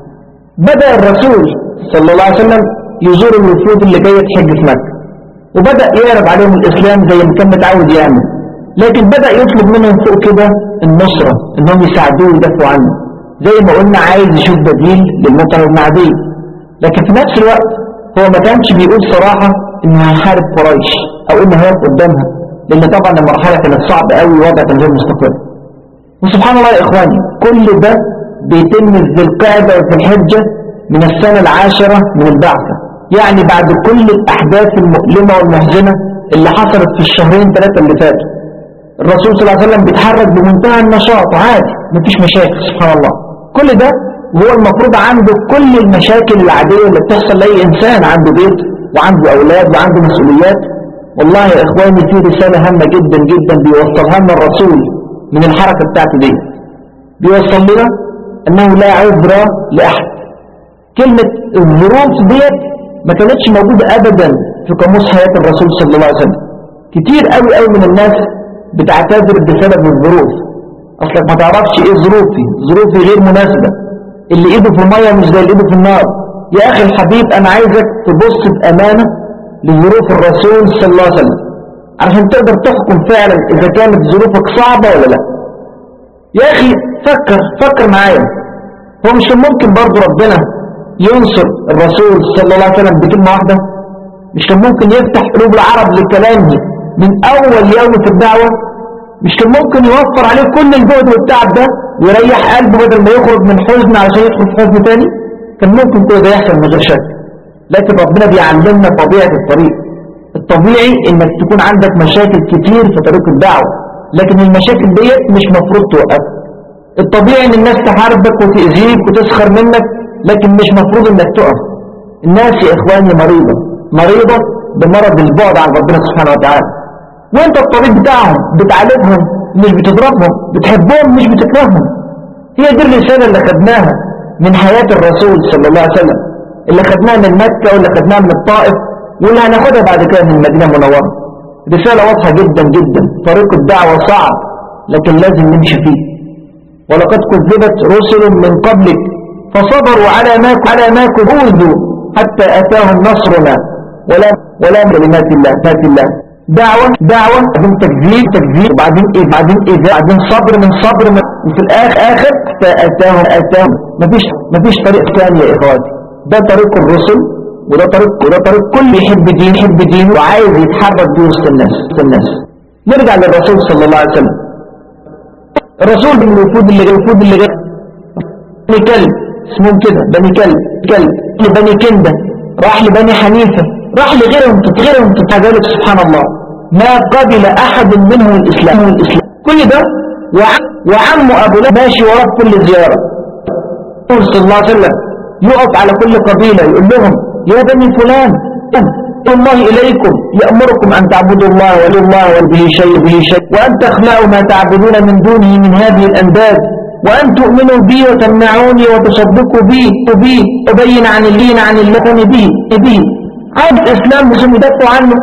بدأ الرسول صلى الله عليه وسلم يزور الوفود اللي جاية تحج في مكة وبدأ يعرض عليهم الإسلام زي ما كان متعود يعمل لكن بدأ يطلب منهم فوق كده النصرة انهم يساعدوه ويدافعوا عنه زي ما قلنا عايز يشوف بديل للمطعم بن عدي لكن في نفس الوقت هو ما كانش بيقول صراحة انه هيحارب قريش او انه هيقف قدامها لان طبعا المرحلة كانت صعبة قوي ووضع كان غير مستقر وسبحان الله يا اخواني كل ده بيتم ذي القعدة وفي الحجة من السنة العاشرة من البعثة يعني بعد كل الأحداث المؤلمة والمحزنة اللي حصلت في الشهرين ثلاثة اللي فاتوا الرسول صلى الله عليه وسلم بيتحرك بمنتهى النشاط عادي مفيش مشاكل سبحان الله كل ده وهو المفروض عنده كل المشاكل العادية اللي بتحصل لأي إنسان عنده بيت وعنده أولاد وعنده مسؤوليات والله يا إخواني في رسالة هامة جدا جدا بيوصلها لنا الرسول من الحركة بتاعته دي بيوصل لنا أنه لا عذر لأحد كلمة الظروف ديت ما كانتش موجودة أبدا في قاموس حياة الرسول صلى الله عليه وسلم كتير قوي قوي من الناس بتعتذر بسبب الظروف أصلك ما تعرفش إيه ظروفي ظروفي غير مناسبة اللي إيده في المية مش زي اللي إيده في النار يا أخي الحبيب أنا عايزك تبص بأمانة لظروف الرسول صلى الله عليه وسلم عشان تقدر تحكم فعلا إذا كانت ظروفك صعبة ولا لا يا أخي فكر فكر معايا هو مش ممكن برضه ربنا ينصر الرسول صلى الله عليه وسلم بكلمة واحدة مش كان ممكن يفتح قلوب العرب لكلامه من أول يوم في الدعوة مش كان ممكن يوفر عليه كل الجهد والتعب ده ويريح قلبه بدل ما يخرج من حزن علشان يدخل في حزن تاني كان ممكن كل ده يحصل من غير شك لكن ربنا بيعلمنا طبيعة الطريق الطبيعي انك تكون عندك مشاكل كتير في طريق الدعوة لكن المشاكل ديت مش مفروض توقف الطبيعي ان الناس تحاربك وتأذيك وتسخر منك لكن مش مفروض انك تقف الناس يا اخواني مريضة مريضة بمرض البعد عن ربنا سبحانه وتعالى وانت الطبيب بتاعهم بتعالجهم مش بتضربهم بتحبهم مش بتكرههم هي دي الرسالة اللي خدناها من حياة الرسول صلى الله عليه وسلم اللي خدناها من مكة واللي خدناها من الطائف واللي هناخدها بعد كده من المدينة المنورة رسالة واضحة جدا جدا طريق الدعوة صعب لكن لازم نمشي فيه ولقد كذبت رسل من قبلك فصبروا على ما على ما كذبوا حتى أتاهم نصرنا ولا ولا كلمات الله ذات الله دعوة دعوة بعدين تكذيب تكذيب وبعدين إيه بعدين إيه بعدين صبر من صبر من وفي الآخر آخر حتى أتاهم أتاهم مفيش مفيش طريق ثاني يا إخواتي ده طريق الرسل وده طريق وده طريق كل يحب دين يحب دين وعايز يتحرك بيه وسط الناس وسط الناس نرجع للرسول صلى الله عليه وسلم الرسول من الوفود اللي جاي الوفود اللي جاي بني كلب اسمهم كده بني كلب كلب لبني كندة راح لبني حنيفة راح لغيرهم غيرهم كذلك سبحان الله ما قبل أحد منهم الإسلام الإسلام كل ده وعم وعمه أبو لهب ماشي وراه كل زيارة الرسول صلى الله عليه وسلم يقف على كل قبيلة يقول لهم يا بني فلان الله إليكم يأمركم أن تعبدوا الله ولا الله وبه شيء به شيء وأن تخلعوا ما تعبدون من دونه من هذه الأنداد وأن تؤمنوا بي وتمنعوني وتصدقوا بي وبي أبين عن اللين عن اللون بي بي عاد الإسلام مش يدافعوا عنه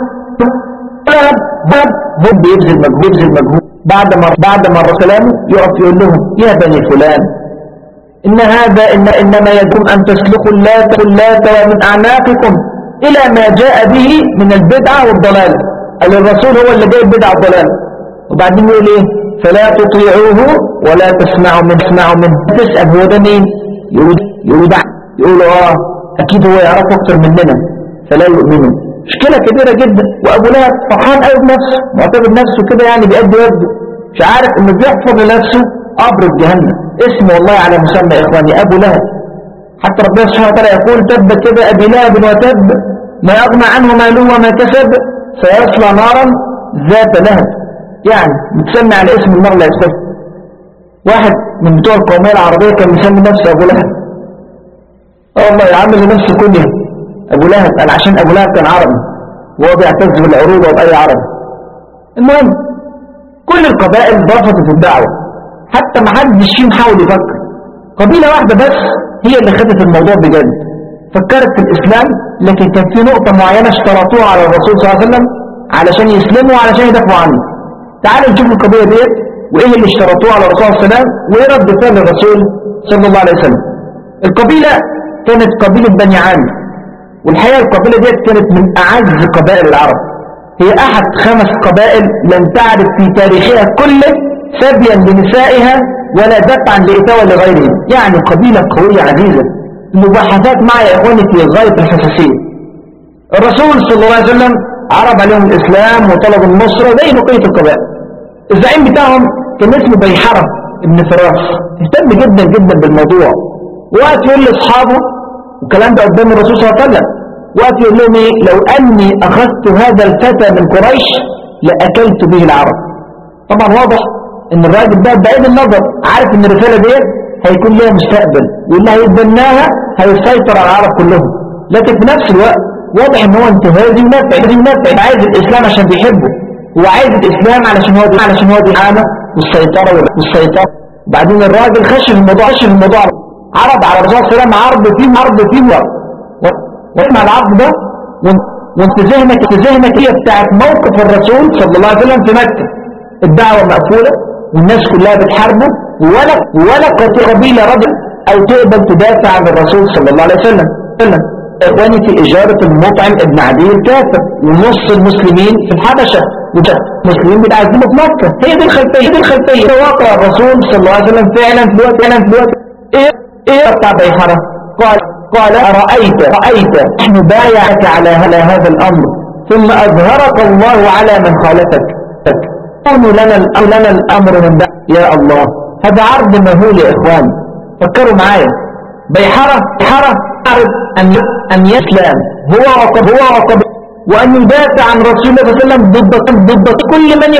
هب هب هو بيبذل مجهود بيبذل مجهود بعد ما بعد ما الرسول يقف يقول لهم يا بني فلان إن هذا إن إنما يكون أن تسلكوا اللات اللات ومن أعناقكم إلى ما جاء به من البدعة والضلال قال الرسول هو اللي جاي البدعة والضلال وبعدين يقول إيه فلا تطيعوه ولا تسمعوا من اسمعوا منه تسأل هو ده مين يقول يقول ده يقول آه أكيد هو يعرف أكتر مننا فلا يؤمنوا مشكلة كبيرة جدا وأبو لهب فرحان قوي بنفسه معتبر نفسه كده يعني بيأدي وده مش عارف إنه بيحفر لنفسه قبر جهنم اسمه والله على مسمى إخواني أبو لهب حتى ربنا سبحانه وتعالى يقول تبت كده أبي لهب وتب ما يغنى عنه ماله وما كسب سيصلى نارا ذات لهب يعني متسمى على اسم النار لا يكسب واحد من بتوع القومية العربية كان مسمي نفسه أبو لهب اه والله يعمل لنفسه كله أبو لهب قال عشان أبو لهب كان عربي وهو بيعتز بالعروبة وبأي عربي المهم كل القبائل رفضت الدعوة حتى ما حدش فيهم حاول يفكر قبيلة واحدة بس هي اللي خدت الموضوع بجد فكرت في الإسلام لكن كان في نقطة معينة اشترطوها على الرسول صلى الله عليه وسلم علشان يسلموا وعلشان يدافعوا عنه تعالوا نشوف القضية ديت وإيه اللي اشترطوه على الرسول صلى الله عليه وسلم وإيه رد فعل الرسول صلى الله عليه وسلم القبيلة كانت قبيلة بني عامر والحقيقة القبيلة ديت كانت من أعز قبائل العرب هي أحد خمس قبائل لم تعرف في تاريخها كله سبيا لنسائها ولا دفعا لإتاوى لغيرهم يعني قبيلة قوية عزيزة المباحثات مع يا إخواني في غاية الحساسية الرسول صلى الله عليه وسلم عرض عليهم الإسلام وطلب النصرة زي بقية القبائل الزعيم بتاعهم كان اسمه بيحرة ابن فراس اهتم جدا جدا بالموضوع وقت يقول لأصحابه والكلام ده قدام الرسول صلى الله عليه وسلم وقت يقول لهم ايه لو أني أخذت هذا الفتى من قريش لأكلت به العرب طبعا واضح ان الراجل ده بعيد النظر عارف ان الرسالة ديت هيكون لها مستقبل واللي هيتبناها هيسيطر على العرب كلهم لكن في نفس الوقت واضح ان هو انتهازي ونفع نفع عايز الاسلام عشان بيحبه هو عايز الاسلام علشان هو علشان هو بيعانى والسيطرة والسيطرة وبعدين الراجل خش في الموضوع خش في الموضوع عرض على الرسول صلى الله عليه وسلم عرض فيه عرض فيه واسمع العرض ده وانت ذهنك ذهنك هي بتاعت موقف الرسول صلى الله عليه وسلم في مكة الدعوة مقفولة والناس كلها بتحاربه ولا ولا قبيلة رجل او تقبل تدافع عن الرسول صلى الله عليه وسلم اخواني في اجارة المطعم ابن عدي الكافر ونص المسلمين في الحبشة المسلمين بيتعذبوا في مكة هي دي الخلفية دي الخلفية ده واقع الرسول صلى الله عليه وسلم فعلا في الوقت فعلا في الوقت ايه ايه بتاع بيحرة قال قال أرأيت رأيت نحن بايعك على هذا الأمر ثم أظهرك الله على من خالفك كونوا لنا لنا الأمر من بعد يا الله هذا عرض مهول يا إخوان فكروا معايا بيحرة بيحرة عرض أن أن يسلم هو وقب هو وقب وأن يدافع عن رسول الله صلى الله عليه وسلم ضد ضد كل من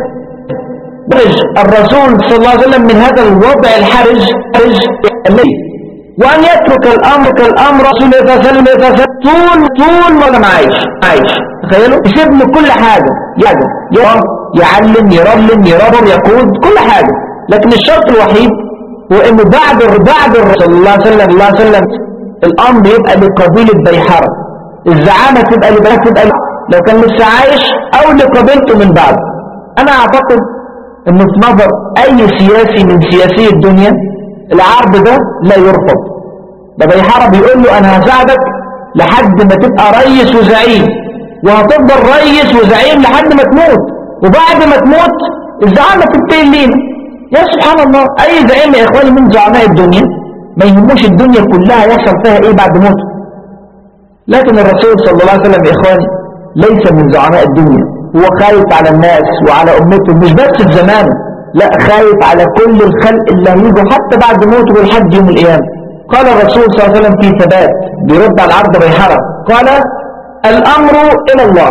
يخرج الرسول صلى الله عليه وسلم من هذا الوضع الحرج حرج الذي وأن يترك الأمر كالأمر رسول الله صلى الله عليه وسلم طول طول ولا معايش عايش تخيلوا يسيب له كل حاجة يعلم يعلم يرلم يربر يقود كل حاجة لكن الشرط الوحيد هو انه بعد بعد صلى الله عليه وسلم الله عليه وسلم الامر يبقى لقبيلة بيحرة الزعامة تبقى لبنات تبقى لو كان لسه عايش او لقبيلته من بعد انا اعتقد انه في نظر اي سياسي من سياسي الدنيا العرض ده لا يرفض ده بيحرة بيقول له انا هساعدك لحد ما تبقى ريس وزعيم وهتفضل ريس وزعيم لحد ما تموت وبعد ما تموت الزعامة تبتين لينا يا سبحان الله اي زعيم يا اخواني من زعماء الدنيا ما يهموش الدنيا كلها يحصل فيها ايه بعد موته لكن الرسول صلى الله عليه وسلم يا اخواني ليس من زعماء الدنيا هو خايف على الناس وعلى امته مش بس في زمانه لا خايف على كل الخلق اللي هيجوا حتى بعد موته لحد يوم القيامه قال الرسول صلى الله عليه وسلم في ثبات بيرد على العرض بيحرة قال الامر الى الله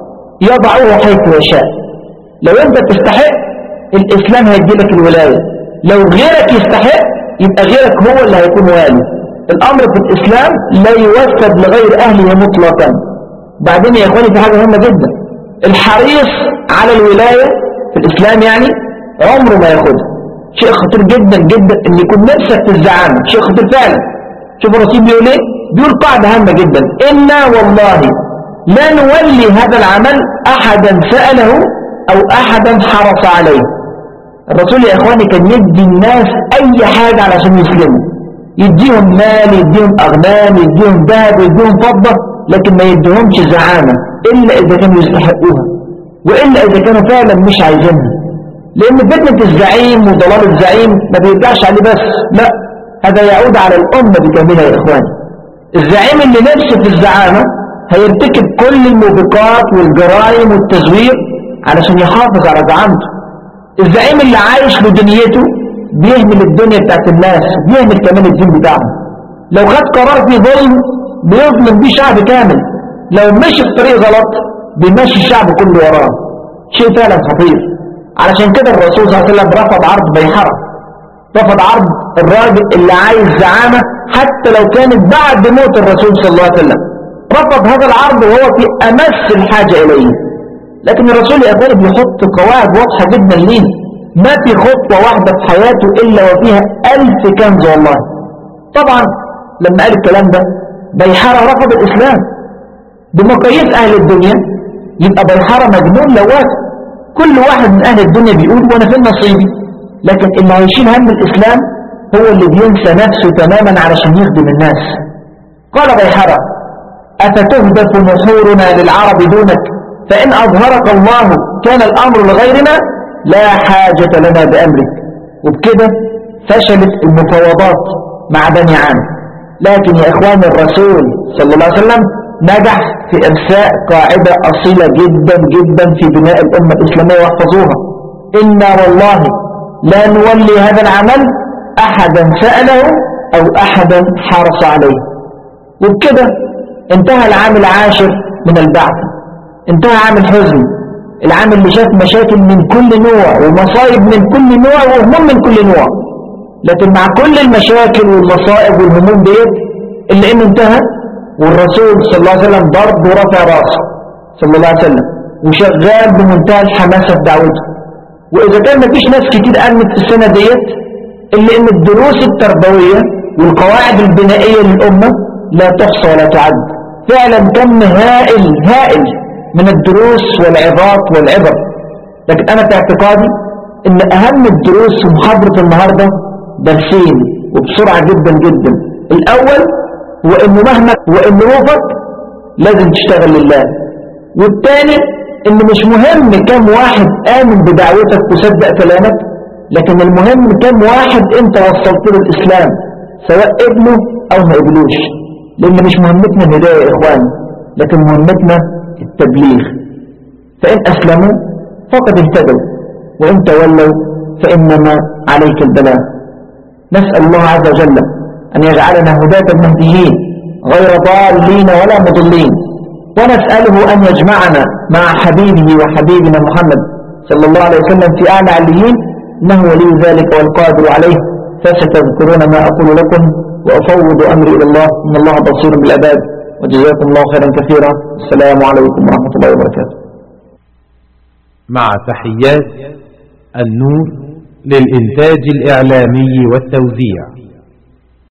يضعه حيث يشاء لو انت تستحق الاسلام هيديلك الولايه لو غيرك يستحق يبقى غيرك هو اللي هيكون والي الامر في الاسلام لا يوسد لغير اهله مطلقا بعدين يا اخواني في حاجه مهمه جدا الحريص على الولايه في الاسلام يعني عمره ما ياخدها شيء خطير جدا جدا ان يكون نفسك في الزعامه شيء خطير فعلا شوف الرسول بيقول ايه بيقول قاعده هامه جدا انا والله لا نولي هذا العمل احدا ساله او احدا حرص عليه الرسول يا اخواني كان يدي الناس اي حاجة علشان يسلموا يديهم مال يديهم اغنام يديهم ذهب يديهم فضة لكن ما يديهمش زعامة الا اذا كانوا يستحقوها والا اذا كانوا فعلا مش عايزينها لان فتنة الزعيم وضلال الزعيم ما بيرجعش عليه بس لا هذا يعود على الامة بكاملها يا اخواني الزعيم اللي نفسه في الزعامة هيرتكب كل الموبقات والجرائم والتزوير علشان يحافظ على زعامته الزعيم اللي عايش لدنيته بيهمل الدنيا بتاعت الناس بيهمل كمان الدين بتاعهم لو خد قرار في ظلم بيظلم بيه شعب كامل لو مشي في طريق غلط بيمشي الشعب كله وراه شيء فعلا خطير علشان كده الرسول صلى الله عليه وسلم رفض عرض بيحرة رفض عرض الراجل اللي عايز زعامة حتى لو كانت بعد موت الرسول صلى الله عليه وسلم رفض هذا العرض وهو في أمس الحاجة إليه لكن الرسول يا أخواني بيحط قواعد واضحة جدا لينا ما في خطوة واحدة في حياته إلا وفيها ألف كنز والله طبعا لما قال الكلام ده بيحارة رفض الإسلام بمقاييس أهل الدنيا يبقى بيحارة مجنون لو وافق كل واحد من أهل الدنيا بيقول وأنا في نصيبي لكن اللي هيشيل هم الإسلام هو اللي بينسى نفسه تماما علشان يخدم الناس قال بيحارة أفتهدف نحورنا للعرب دونك فإن أظهرك الله كان الأمر لغيرنا لا حاجة لنا بأمرك وبكده فشلت المفاوضات مع بني عامر لكن يا إخوان الرسول صلى الله عليه وسلم نجح في إرساء قاعدة أصيلة جدا جدا في بناء الأمة الإسلامية واحفظوها إنا والله لا نولي هذا العمل أحدا سأله أو أحدا حرص عليه وبكده انتهى العام العاشر من البعث انتهى عام الحزن العام اللي شاف مشاكل من كل نوع ومصايب من كل نوع وهموم من كل نوع لكن مع كل المشاكل والمصائب والهموم ديت اللي انه انتهى والرسول صلى الله عليه وسلم برضه رفع راسه صلى الله عليه وسلم وشغال بمنتهى الحماسة في دعوته وإذا كان مفيش ناس كتير أمنت في السنة ديت إلا إن الدروس التربوية والقواعد البنائية للأمة لا تحصى ولا تعد فعلا كم هائل هائل من الدروس والعظات والعبر لكن أنا في اعتقادي إن أهم الدروس في محاضرة النهاردة درسين وبسرعة جدا جدا الأول هو إنه مهما وإن روفك لازم تشتغل لله والثاني إن مش مهم كم واحد آمن بدعوتك وصدق كلامك لكن المهم كم واحد أنت وصلت له الإسلام سواء قبله أو ما قبلوش لأن مش مهمتنا الهداية يا إخواني لكن مهمتنا التبليغ فإن أسلموا فقد اهتدوا وإن تولوا فإنما عليك البلاغ نسأل الله عز وجل أن يجعلنا هداة مهديين غير ضالين ولا مضلين ونسأله أن يجمعنا مع حبيبه وحبيبنا محمد صلى الله عليه وسلم في أعلى عليين إنه ولي ذلك والقادر عليه فستذكرون ما أقول لكم وأفوض أمري إلى الله إن الله بصير بالعباد وجزاكم الله خيرا كثيرا السلام عليكم ورحمة الله وبركاته مع تحيات النور للإنتاج الإعلامي والتوزيع